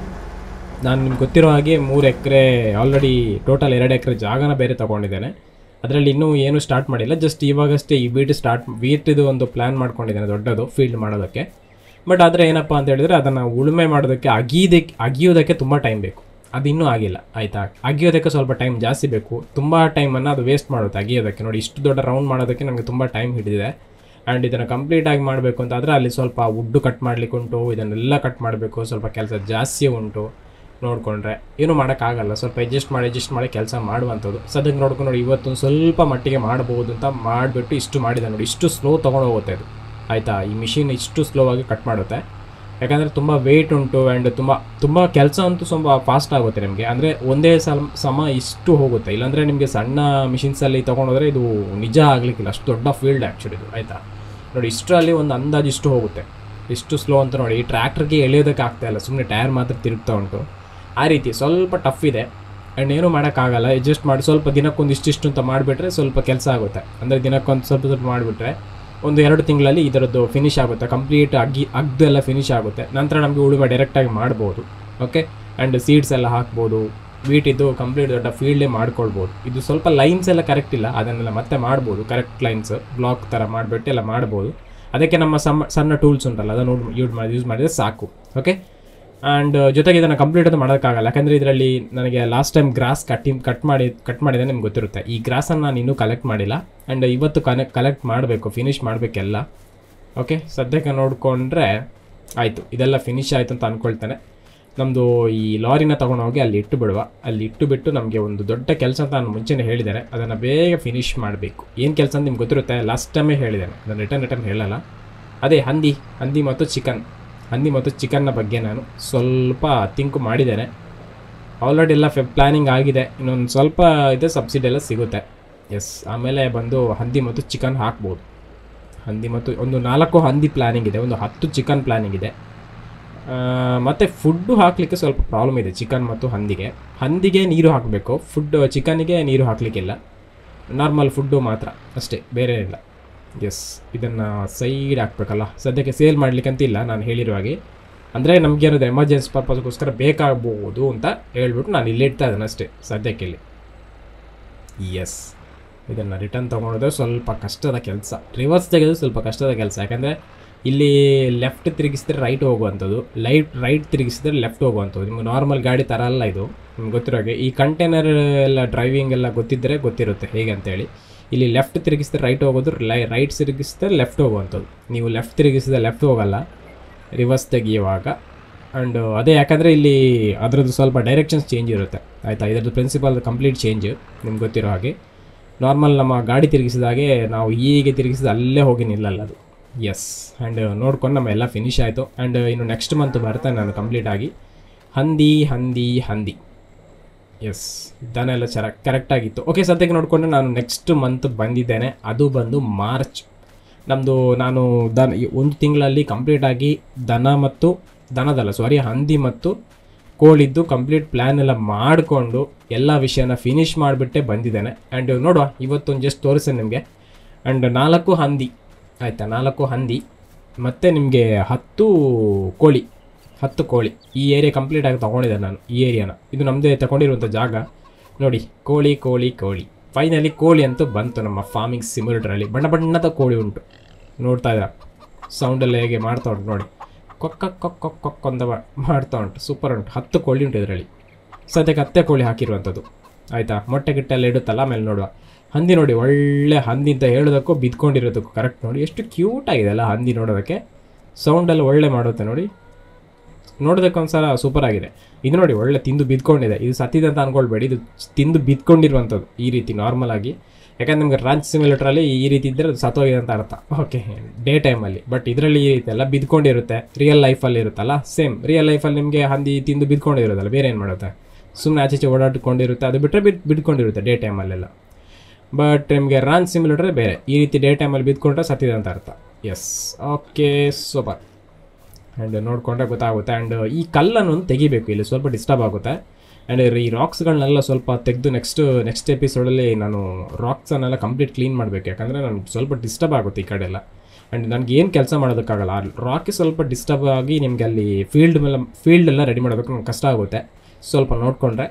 Speaker 1: ನಾನು ನಿಮ್ಗೆ ಗೊತ್ತಿರೋ ಹಾಗೆ ಮೂರು ಎಕರೆ ಆಲ್ರೆಡಿ ಟೋಟಲ್ ಎರಡು ಎಕರೆ ಜಾಗನ ಬೇರೆ ತೊಗೊಂಡಿದ್ದೇನೆ ಅದರಲ್ಲಿ ಇನ್ನೂ ಏನು ಸ್ಟಾರ್ಟ್ ಮಾಡಿಲ್ಲ ಜಸ್ಟ್ ಇವಾಗಷ್ಟೇ ಈ ವೀಟ್ ಸ್ಟಾರ್ಟ್ ವೀಟಿದು ಒಂದು ಪ್ಲ್ಯಾನ್ ಮಾಡ್ಕೊಂಡಿದ್ದೇನೆ ದೊಡ್ಡದು ಫೀಲ್ಡ್ ಮಾಡೋದಕ್ಕೆ ಬಟ್ ಆದರೆ ಏನಪ್ಪ ಅಂತ ಹೇಳಿದರೆ ಅದನ್ನು ಉಳುಮೆ ಮಾಡೋದಕ್ಕೆ ಅಗಿಯೋದಕ್ಕೆ ಅಗಿಯೋದಕ್ಕೆ ತುಂಬ ಟೈಮ್ ಬೇಕು ಅದು ಇನ್ನೂ ಆಗಿಲ್ಲ ಆಯಿತಾ ಅಗಿಯೋದಕ್ಕೆ ಸ್ವಲ್ಪ ಟೈಮ್ ಜಾಸ್ತಿ ಬೇಕು ತುಂಬ ಟೈಮನ್ನು ಅದು ವೇಸ್ಟ್ ಮಾಡುತ್ತೆ ಅಗಿಯೋದಕ್ಕೆ ನೋಡಿ ಇಷ್ಟು ದೊಡ್ಡ ರೌಂಡ್ ಮಾಡೋದಕ್ಕೆ ನನಗೆ ತುಂಬ ಟೈಮ್ ಹಿಡಿದಿದೆ ಆ್ಯಂಡ್ ಇದನ್ನು ಕಂಪ್ಲೀಟಾಗಿ ಮಾಡಬೇಕು ಅಂತಾದರೆ ಅಲ್ಲಿ ಸ್ವಲ್ಪ ವುಡ್ಡು ಕಟ್ ಮಾಡಲಿಕ್ಕೆ ಉಂಟು ಇದನ್ನೆಲ್ಲ ಕಟ್ ಮಾಡಬೇಕು ಸ್ವಲ್ಪ ಕೆಲಸ ಜಾಸ್ತಿ ಉಂಟು ನೋಡಿಕೊಂಡ್ರೆ ಏನು ಮಾಡೋಕ್ಕಾಗಲ್ಲ ಸ್ವಲ್ಪ ಅಡ್ಜಸ್ಟ್ ಮಾಡಿ ಅಡ್ಜಸ್ಟ್ ಮಾಡಿ ಕೆಲಸ ಮಾಡುವಂಥದ್ದು ಸದ್ಯಕ್ಕೆ ನೋಡ್ಕೊಂಡು ನೋಡಿ ಇವತ್ತೊಂದು ಸ್ವಲ್ಪ ಮಟ್ಟಿಗೆ ಮಾಡ್ಬೋದು ಅಂತ ಮಾಡಿಬಿಟ್ಟು ಇಷ್ಟು ಮಾಡಿದೆ ನೋಡಿ ಇಷ್ಟು ಸ್ಲೋ ತೊಗೊಂಡು ಹೋಗುತ್ತೆ ಇದು ಆಯಿತಾ ಈ ಮಿಷಿನ್ ಇಷ್ಟು ಸ್ಲೋ ಆಗಿ ಕಟ್ ಮಾಡುತ್ತೆ ಯಾಕಂದರೆ ತುಂಬ ವೆಯ್ಟ್ ಉಂಟು ಆ್ಯಂಡ್ ತುಂಬ ತುಂಬ ಕೆಲಸ ಅಂತೂ ತುಂಬ ಫಾಸ್ಟ್ ಆಗುತ್ತೆ ನಿಮಗೆ ಅಂದರೆ ಒಂದೇ ಸಲ ಸಮ ಇಷ್ಟು ಹೋಗುತ್ತೆ ಇಲ್ಲಾಂದರೆ ನಿಮಗೆ ಸಣ್ಣ ಮಿಷಿನ್ಸಲ್ಲಿ ತೊಗೊಂಡೋದ್ರೆ ಇದು ನಿಜ ಆಗಲಿಕ್ಕಿಲ್ಲ ಅಷ್ಟು ದೊಡ್ಡ ಫೀಲ್ಡ್ ಆ್ಯಕ್ಚುಲಿ ಇದು ಆಯಿತಾ ನೋಡಿ ಇಷ್ಟರಲ್ಲಿ ಒಂದು ಅಂದಾಜು ಇಷ್ಟು ಹೋಗುತ್ತೆ ಇಷ್ಟು ಸ್ಲೋ ಅಂತ ನೋಡಿ ಈ ಟ್ರ್ಯಾಕ್ಟರ್ಗೆ ಎಳೆಯೋದಕ್ಕೆ ಆಗ್ತಾ ಇಲ್ಲ ಸುಮ್ಮನೆ ಟೈರ್ ಮಾತ್ರ ತಿರುಗ್ತಾ ಉಂಟು ಆ ರೀತಿ ಸ್ವಲ್ಪ ಟಫ್ ಇದೆ ಆ್ಯಂಡ್ ಏನೂ ಮಾಡೋಕ್ಕಾಗಲ್ಲ ಅಡ್ಜಸ್ಟ್ ಮಾಡಿ ಸ್ವಲ್ಪ ದಿನಕ್ಕೊಂದು ಇಷ್ಟಿಷ್ಟು ಅಂತ ಮಾಡಿಬಿಟ್ರೆ ಸ್ವಲ್ಪ ಕೆಲಸ ಆಗುತ್ತೆ ಅಂದರೆ ದಿನಕ್ಕೊಂದು ಸ್ವಲ್ಪ ಸ್ವಲ್ಪ ಮಾಡಿಬಿಟ್ರೆ ಒಂದು ಎರಡು ತಿಂಗಳಲ್ಲಿ ಇದರದ್ದು ಫಿನಿಶ್ ಆಗುತ್ತೆ ಕಂಪ್ಲೀಟ್ ಅಗ್ಗಿ ಅಗ್ದು ಎಲ್ಲ ಫಿನಿಶ್ ಆಗುತ್ತೆ ನಂತರ ನಮಗೆ ಉಳುಮೆ ಡೈರೆಕ್ಟಾಗಿ ಮಾಡ್ಬೋದು ಓಕೆ ಆ್ಯಂಡ್ ಸೀಡ್ಸ್ ಎಲ್ಲ ಹಾಕ್ಬೋದು ವೀಟಿದ್ದು ಕಂಪ್ಲೀಟ್ ದೊಡ್ಡ ಫೀಲ್ಡೇ ಮಾಡ್ಕೊಳ್ಬೋದು ಇದು ಸ್ವಲ್ಪ ಲೈನ್ಸ್ ಎಲ್ಲ ಕರೆಕ್ಟ್ ಇಲ್ಲ ಅದನ್ನೆಲ್ಲ ಮತ್ತೆ ಮಾಡ್ಬೋದು ಕರೆಕ್ಟ್ ಲೈನ್ಸ್ ಬ್ಲಾಕ್ ಥರ ಮಾಡಿಬಿಟ್ಟು ಎಲ್ಲ ಮಾಡ್ಬೋದು ಅದಕ್ಕೆ ನಮ್ಮ ಸಣ್ಣ ಸಣ್ಣ ಟೂಲ್ಸ್ ಉಂಟಲ್ಲ ಅದನ್ನು ಯೂಸ್ ಮಾಡಿ ಯೂಸ್ ಮಾಡಿದರೆ ಸಾಕು ಓಕೆ ಆ್ಯಂಡ್ ಜೊತೆಗೆ ಇದನ್ನು ಕಂಪ್ಲೀಟ್ ಅಂತ ಮಾಡೋಕ್ಕಾಗಲ್ಲ ಯಾಕಂದರೆ ಇದರಲ್ಲಿ ನನಗೆ ಲಾಸ್ಟ್ ಟೈಮ್ ಗ್ರಾಸ್ ಕಟ್ಟಿ ಕಟ್ ಮಾಡಿ ಕಟ್ ಮಾಡಿದೆ ನಿಮ್ಗೆ ಗೊತ್ತಿರುತ್ತೆ ಈ ಗ್ರಾಸನ್ನು ನಾನು ಇನ್ನೂ ಕಲೆಕ್ಟ್ ಮಾಡಿಲ್ಲ ಆ್ಯಂಡ್ ಇವತ್ತು ಕನೆಕ್ಟ್ ಕಲೆಕ್ಟ್ ಮಾಡಬೇಕು ಫಿನಿಶ್ ಮಾಡಬೇಕೆಲ್ಲ ಓಕೆ ಸದ್ಯಕ್ಕೆ ನೋಡಿಕೊಂಡ್ರೆ ಆಯಿತು ಇದೆಲ್ಲ ಫಿನಿಶ್ ಆಯಿತು ಅಂತ ಅಂದ್ಕೊಳ್ತೇನೆ ನಮ್ಮದು ಈ ಲಾರಿನ ತೊಗೊಂಡೋಗಿ ಅಲ್ಲಿ ಇಟ್ಟು ಬಿಡುವ ಅಲ್ಲಿ ಇಟ್ಟು ಬಿಟ್ಟು ನಮಗೆ ಒಂದು ದೊಡ್ಡ ಕೆಲಸ ಅಂತ ನಾನು ಮುಂಚೆನೇ ಹೇಳಿದ್ದೇನೆ ಅದನ್ನು ಬೇಗ ಫಿನಿಶ್ ಮಾಡಬೇಕು ಏನು ಕೆಲಸ ಅಂತ ನಿಮ್ಗೆ ಗೊತ್ತಿರುತ್ತೆ ಲಾಸ್ಟ್ ಟೈಮೇ ಹೇಳಿದ್ದೇನೆ ನಾನು ರಿಟರ್ನ್ ರಿಟರ್ನ್ ಹೇಳಲ್ಲ ಅದೇ ಹಂದಿ ಹಂದಿ ಮತ್ತು ಚಿಕನ್ ಹಂದಿ ಮತ್ತು ಚಿಕನ್ನ ಬಗ್ಗೆ ನಾನು ಸ್ವಲ್ಪ ಥಿಂಕ್ ಮಾಡಿದ್ದೇನೆ ಆಲ್ರೆಡಿ ಎಲ್ಲ ಫೆ ಪ್ಲ್ಯಾನಿಂಗ್ ಆಗಿದೆ ಇನ್ನೊಂದು ಸ್ವಲ್ಪ ಇದೆ ಸಬ್ಸಿಡಿ ಎಲ್ಲ ಸಿಗುತ್ತೆ ಎಸ್ ಆಮೇಲೆ ಬಂದು ಹಂದಿ ಮತ್ತು ಚಿಕನ್ ಹಾಕ್ಬೋದು ಹಂದಿ ಮತ್ತು ಒಂದು ನಾಲ್ಕು ಹಂದಿ ಪ್ಲ್ಯಾನಿಂಗ್ ಇದೆ ಒಂದು ಹತ್ತು ಚಿಕನ್ ಪ್ಲ್ಯಾನಿಂಗ್ ಇದೆ ಮತ್ತು ಫುಡ್ಡು ಹಾಕಲಿಕ್ಕೆ ಸ್ವಲ್ಪ ಪ್ರಾಬ್ಲಮ್ ಇದೆ ಚಿಕನ್ ಮತ್ತು ಹಂದಿಗೆ ಹಂದಿಗೆ ನೀರು ಹಾಕಬೇಕು ಫುಡ್ ಚಿಕನ್ನಿಗೆ ನೀರು ಹಾಕಲಿಕ್ಕಿಲ್ಲ ನಾರ್ಮಲ್ ಫುಡ್ಡು ಮಾತ್ರ ಅಷ್ಟೇ ಬೇರೆ ಇಲ್ಲ ಎಸ್ ಇದನ್ನು ಸೈಡ್ ಹಾಕ್ಬೇಕಲ್ಲ ಸದ್ಯಕ್ಕೆ ಸೇಲ್ ಮಾಡಲಿಕ್ಕಂತ ಇಲ್ಲ ನಾನು ಹೇಳಿರೋ ಹಾಗೆ ಅಂದರೆ ನಮಗೇನಾದ್ರು ಎಮರ್ಜೆನ್ಸಿ ಪರ್ಪಸ್ಗೋಸ್ಕರ ಬೇಕಾಗ್ಬೋದು ಅಂತ ಹೇಳ್ಬಿಟ್ಟು ನಾನು ಇಲ್ಲಿ ಇಡ್ತಾ ಇದ್ದೇನೆ ಅಷ್ಟೇ ಸದ್ಯಕ್ಕೆ ಇಲ್ಲಿ ಎಸ್ ಇದನ್ನು ರಿಟರ್ನ್ ತೊಗೊಳೋದು ಸ್ವಲ್ಪ ಕಷ್ಟದ ಕೆಲಸ ರಿವರ್ಸ್ ತೆಗೆದು ಸ್ವಲ್ಪ ಕಷ್ಟದ ಕೆಲಸ ಯಾಕಂದರೆ ಇಲ್ಲಿ ಲೆಫ್ಟ್ ತಿರುಗಿಸಿದ್ರೆ ರೈಟ್ ಹೋಗುವಂಥದ್ದು ಲೈಟ್ ರೈಟ್ ತಿರುಗಿಸಿದ್ರೆ ಲೆಫ್ಟ್ ಹೋಗುವಂಥದ್ದು ನಿಮ್ಗೆ ನಾರ್ಮಲ್ ಗಾಡಿ ಥರ ಅಲ್ಲ ಇದು ನಿಮ್ಗೆ ಗೊತ್ತಿರೋ ಹಾಗೆ ಈ ಕಂಟೈನರ್ ಎಲ್ಲ ಡ್ರೈವಿಂಗ್ ಎಲ್ಲ ಗೊತ್ತಿದ್ದರೆ ಗೊತ್ತಿರುತ್ತೆ ಹೇಗೆ ಅಂತೇಳಿ ಇಲ್ಲಿ ಲೆಫ್ಟ್ ತಿರುಗಿಸಿದ್ರೆ ರೈಟ್ ಹೋಗೋದು ಲೈ ರೈಟ್ ತಿರುಗಿಸಿದ್ರೆ ಲೆಫ್ಟ್ ಹೋಗುವಂಥದ್ದು ನೀವು ಲೆಫ್ಟ್ ತಿರುಗಿಸಿದ್ರೆ ಲೆಫ್ಟ್ ಹೋಗಲ್ಲ ರಿವರ್ಸ್ ತೆಗೆಯುವಾಗ ಆ್ಯಂಡ್ ಅದೇ ಯಾಕಂದರೆ ಇಲ್ಲಿ ಅದರದ್ದು ಸ್ವಲ್ಪ ಡೈರೆಕ್ಷನ್ಸ್ ಚೇಂಜ್ ಇರುತ್ತೆ ಆಯಿತಾ ಇದರದ್ದು ಪ್ರಿನ್ಸಿಪಲ್ ಕಂಪ್ಲೀಟ್ ಚೇಂಜ್ ನಿಮ್ಗೆ ಗೊತ್ತಿರೋ ಹಾಗೆ ನಾರ್ಮಲ್ ನಮ್ಮ ಗಾಡಿ ತಿರುಗಿಸಿದಾಗೆ ನಾವು ಹೀಗೆ ತಿರುಗಿಸಿದ ಅಲ್ಲೇ ಹೋಗಿ ನಿಲ್ಲಲ್ಲ ಅದು ಎಸ್ ಆ್ಯಂಡ್ ನೋಡ್ಕೊಂಡು ನಮ್ಮ ಎಲ್ಲ ಫಿನಿಶ್ ಆಯಿತು ಆ್ಯಂಡ್ ಇನ್ನು ನೆಕ್ಸ್ಟ್ ಮಂತ್ ಬರ್ತೇನೆ ನಾನು ಕಂಪ್ಲೀಟ್ ಆಗಿ ಹಂದಿ ಹಂದಿ ಹಂದಿ ಎಸ್ ದನ ಎಲ್ಲ ಚೆರ ಕರೆಕ್ಟಾಗಿತ್ತು ಓಕೆ ಸದ್ಯಕ್ಕೆ ನೋಡಿಕೊಂಡ್ರೆ ನಾನು ನೆಕ್ಸ್ಟ್ ಮಂತ್ ಬಂದಿದ್ದೇನೆ ಅದು ಬಂದು ಮಾರ್ಚ್ ನಮ್ಮದು ನಾನು ದನ ಈ ಒಂದು ತಿಂಗಳಲ್ಲಿ ಕಂಪ್ಲೀಟಾಗಿ ದನ ಮತ್ತು ದನದಲ್ಲ ಸಾರಿ ಹಂದಿ ಮತ್ತು ಕೋಳಿದ್ದು ಕಂಪ್ಲೀಟ್ ಪ್ಲ್ಯಾನ್ ಎಲ್ಲ ಮಾಡಿಕೊಂಡು ಎಲ್ಲ ವಿಷಯನ ಫಿನಿಶ್ ಮಾಡಿಬಿಟ್ಟೆ ಬಂದಿದ್ದೇನೆ ಆ್ಯಂಡ್ ನೋಡುವ ಇವತ್ತೊಂದು ಜಸ್ಟ್ ತೋರಿಸ್ತೇನೆ ನಿಮಗೆ ಆ್ಯಂಡ್ ನಾಲ್ಕು ಹಂದಿ ಆಯಿತಾ ನಾಲ್ಕು ಹಂದಿ ಮತ್ತು ನಿಮಗೆ ಹತ್ತು ಕೋಳಿ ಹತ್ತು ಕೋಳಿ ಈ ಏರಿಯಾ ಕಂಪ್ಲೀಟ್ ಆಗಿ ತೊಗೊಂಡಿದ್ದೆ ನಾನು ಈ ಏರಿಯಾನ ಇದು ನಮ್ಮದೇ ತಗೊಂಡಿರುವಂಥ ಜಾಗ ನೋಡಿ ಕೋಳಿ ಕೋಳಿ ಕೋಳಿ ಫೈನಲಿ ಕೋಳಿ ಅಂತೂ ಬಂತು ನಮ್ಮ ಫಾರ್ಮಿಂಗ್ ಸಿಮ್ಯುಲೇಟರಲ್ಲಿ ಬಣ್ಣ ಬಣ್ಣದ ಕೋಳಿ ಉಂಟು ನೋಡ್ತಾ ಇದ್ದೀರಾ ಸೌಂಡಲ್ಲಿ ಹೇಗೆ ಮಾಡ್ತಾ ಉಂಟು ನೋಡಿ ಕೊಕ್ಕ ಕೊಕ್ಕ ಕೊಕ್ಕ ಕೊಕ್ಕ ಅಂತ ಮಾ- ಮಾಡ್ತಾ ಉಂಟು ಸೂಪರ್ ಉಂಟು ಹತ್ತು ಕೋಳಿ ಉಂಟು ಇದರಲ್ಲಿ ಸದ್ಯಕ್ಕೆ ಹತ್ತೆ ಕೋಳಿ ಹಾಕಿರುವಂಥದ್ದು ಆಯಿತಾ ಮೊಟ್ಟೆ ಗಿಟ್ಟೆಲ್ಲ ಇಡುತ್ತಲ್ಲ ಆಮೇಲೆ ನೋಡುವ ಹಂದಿ ನೋಡಿ ಒಳ್ಳೆ ಹಂದಿ ಅಂತ ಹೇಳೋದಕ್ಕೂ ಬಿದ್ಕೊಂಡಿರೋದಕ್ಕೂ ಕರೆಕ್ಟ್ ನೋಡಿ ಎಷ್ಟು ಕ್ಯೂಟ್ ಆಗಿದೆ ಅಲ್ಲ ಹಂದಿ ನೋಡೋದಕ್ಕೆ ಸೌಂಡೆಲ್ಲ ಒಳ್ಳೆ ಮಾಡುತ್ತೆ ನೋಡಿ ನೋಡೋದಕ್ಕೆ ಒಂದ್ಸಲ ಸೂಪರ್ ಆಗಿದೆ ಇದು ನೋಡಿ ಒಳ್ಳೆ ತಿಂದು ಬಿದ್ಕೊಂಡಿದೆ ಇದು ಸತ್ತಿದೆ ಅಂತ ಅನ್ಕೊಳ್ಬೇಡಿ ಇದು ತಿಂದು ಬಿದ್ಕೊಂಡಿರುವಂಥದ್ದು ಈ ರೀತಿ ನಾರ್ಮಲ್ ಆಗಿ ಯಾಕಂದ್ರೆ ನಿಮ್ಗೆ ರಾಂಚ್ ಸಿಮ್ಯುಲೇಟ್ರಲ್ಲಿ ಈ ರೀತಿ ಇದ್ದರೆ ಅದು ಸತ್ತೋಗಿದೆ ಅಂತ ಅರ್ಥ ಓಕೆ ಡೇ ಟೈಮಲ್ಲಿ ಬಟ್ ಇದರಲ್ಲಿ ಈ ರೀತಿ ಎಲ್ಲ ಬಿದ್ಕೊಂಡಿರುತ್ತೆ ರಿಯಲ್ ಲೈಫಲ್ಲಿ ಇರುತ್ತಲ್ಲ ಸೇಮ್ ರಿಯಲ್ ಲೈಫಲ್ಲಿ ನಿಮಗೆ ಹಂದಿ ತಿಂದು ಬಿದ್ಕೊಂಡಿರೋದಲ್ಲ ಬೇರೆ ಏನು ಮಾಡುತ್ತೆ ಸುಮ್ಮನೆ ಆಚೆ ಈಚೆ ಓಡಾಡ್ಕೊಂಡಿರುತ್ತೆ ಅದು ಬಿಟ್ಟರೆ ಬಿದ್ದು ಬಿದ್ಕೊಂಡಿರುತ್ತೆ ಡೇ ಟೈಮಲ್ಲೆಲ್ಲ ಬಟ್ ನಿಮಗೆ ರಾನ್ ಸಿಮ್ಯುಲೇಟರ್ ಬೇರೆ ಈ ರೀತಿ ಡೇ ಟೈಮಲ್ಲಿ ಬಿದ್ಕೊಂಡ್ರೆ ಸತ್ತಿದೆ ಅಂತ ಅರ್ಥ ಎಸ್ ಓಕೆ ಸೂಪರ್ ಆ್ಯಂಡ್ ನೋಡಿಕೊಂಡ್ರೆ ಗೊತ್ತಾಗುತ್ತೆ ಆ್ಯಂಡ್ ಈ ಕಲ್ಲನ್ನು ತೆಗಿಬೇಕು ಇಲ್ಲಿ ಸ್ವಲ್ಪ ಡಿಸ್ಟರ್ಬ್ ಆಗುತ್ತೆ ಆ್ಯಂಡ್ ಈ ರಾಕ್ಸ್ಗಳನ್ನೆಲ್ಲ ಸ್ವಲ್ಪ ತೆಗೆದು ನೆಕ್ಸ್ಟ್ ನೆಕ್ಸ್ಟ್ ಎಪಿಸೋಡಲ್ಲಿ ನಾನು ರಾಕ್ಸನ್ನೆಲ್ಲ ಕಂಪ್ಲೀಟ್ ಕ್ಲೀನ್ ಮಾಡಬೇಕು ಯಾಕಂದರೆ ನನಗೆ ಸ್ವಲ್ಪ ಡಿಸ್ಟರ್ಬ್ ಆಗುತ್ತೆ ಈ ಕಡೆ ಎಲ್ಲ ಆ್ಯಂಡ್ ನನಗೆ ಏನು ಕೆಲಸ ಮಾಡೋದಕ್ಕಾಗಲ್ಲ ರಾಕಿ ಸ್ವಲ್ಪ ಡಿಸ್ಟರ್ಬ್ ಆಗಿ ನಿಮಗೆ ಅಲ್ಲಿ ಫೀಲ್ಡ್ ಮೇಲೆ ಫೀಲ್ಡ್ ಎಲ್ಲ ರೆಡಿ ಮಾಡೋದಕ್ಕೆ ನಂಗೆ ಕಷ್ಟ ಆಗುತ್ತೆ ಸ್ವಲ್ಪ ನೋಡಿಕೊಂಡ್ರೆ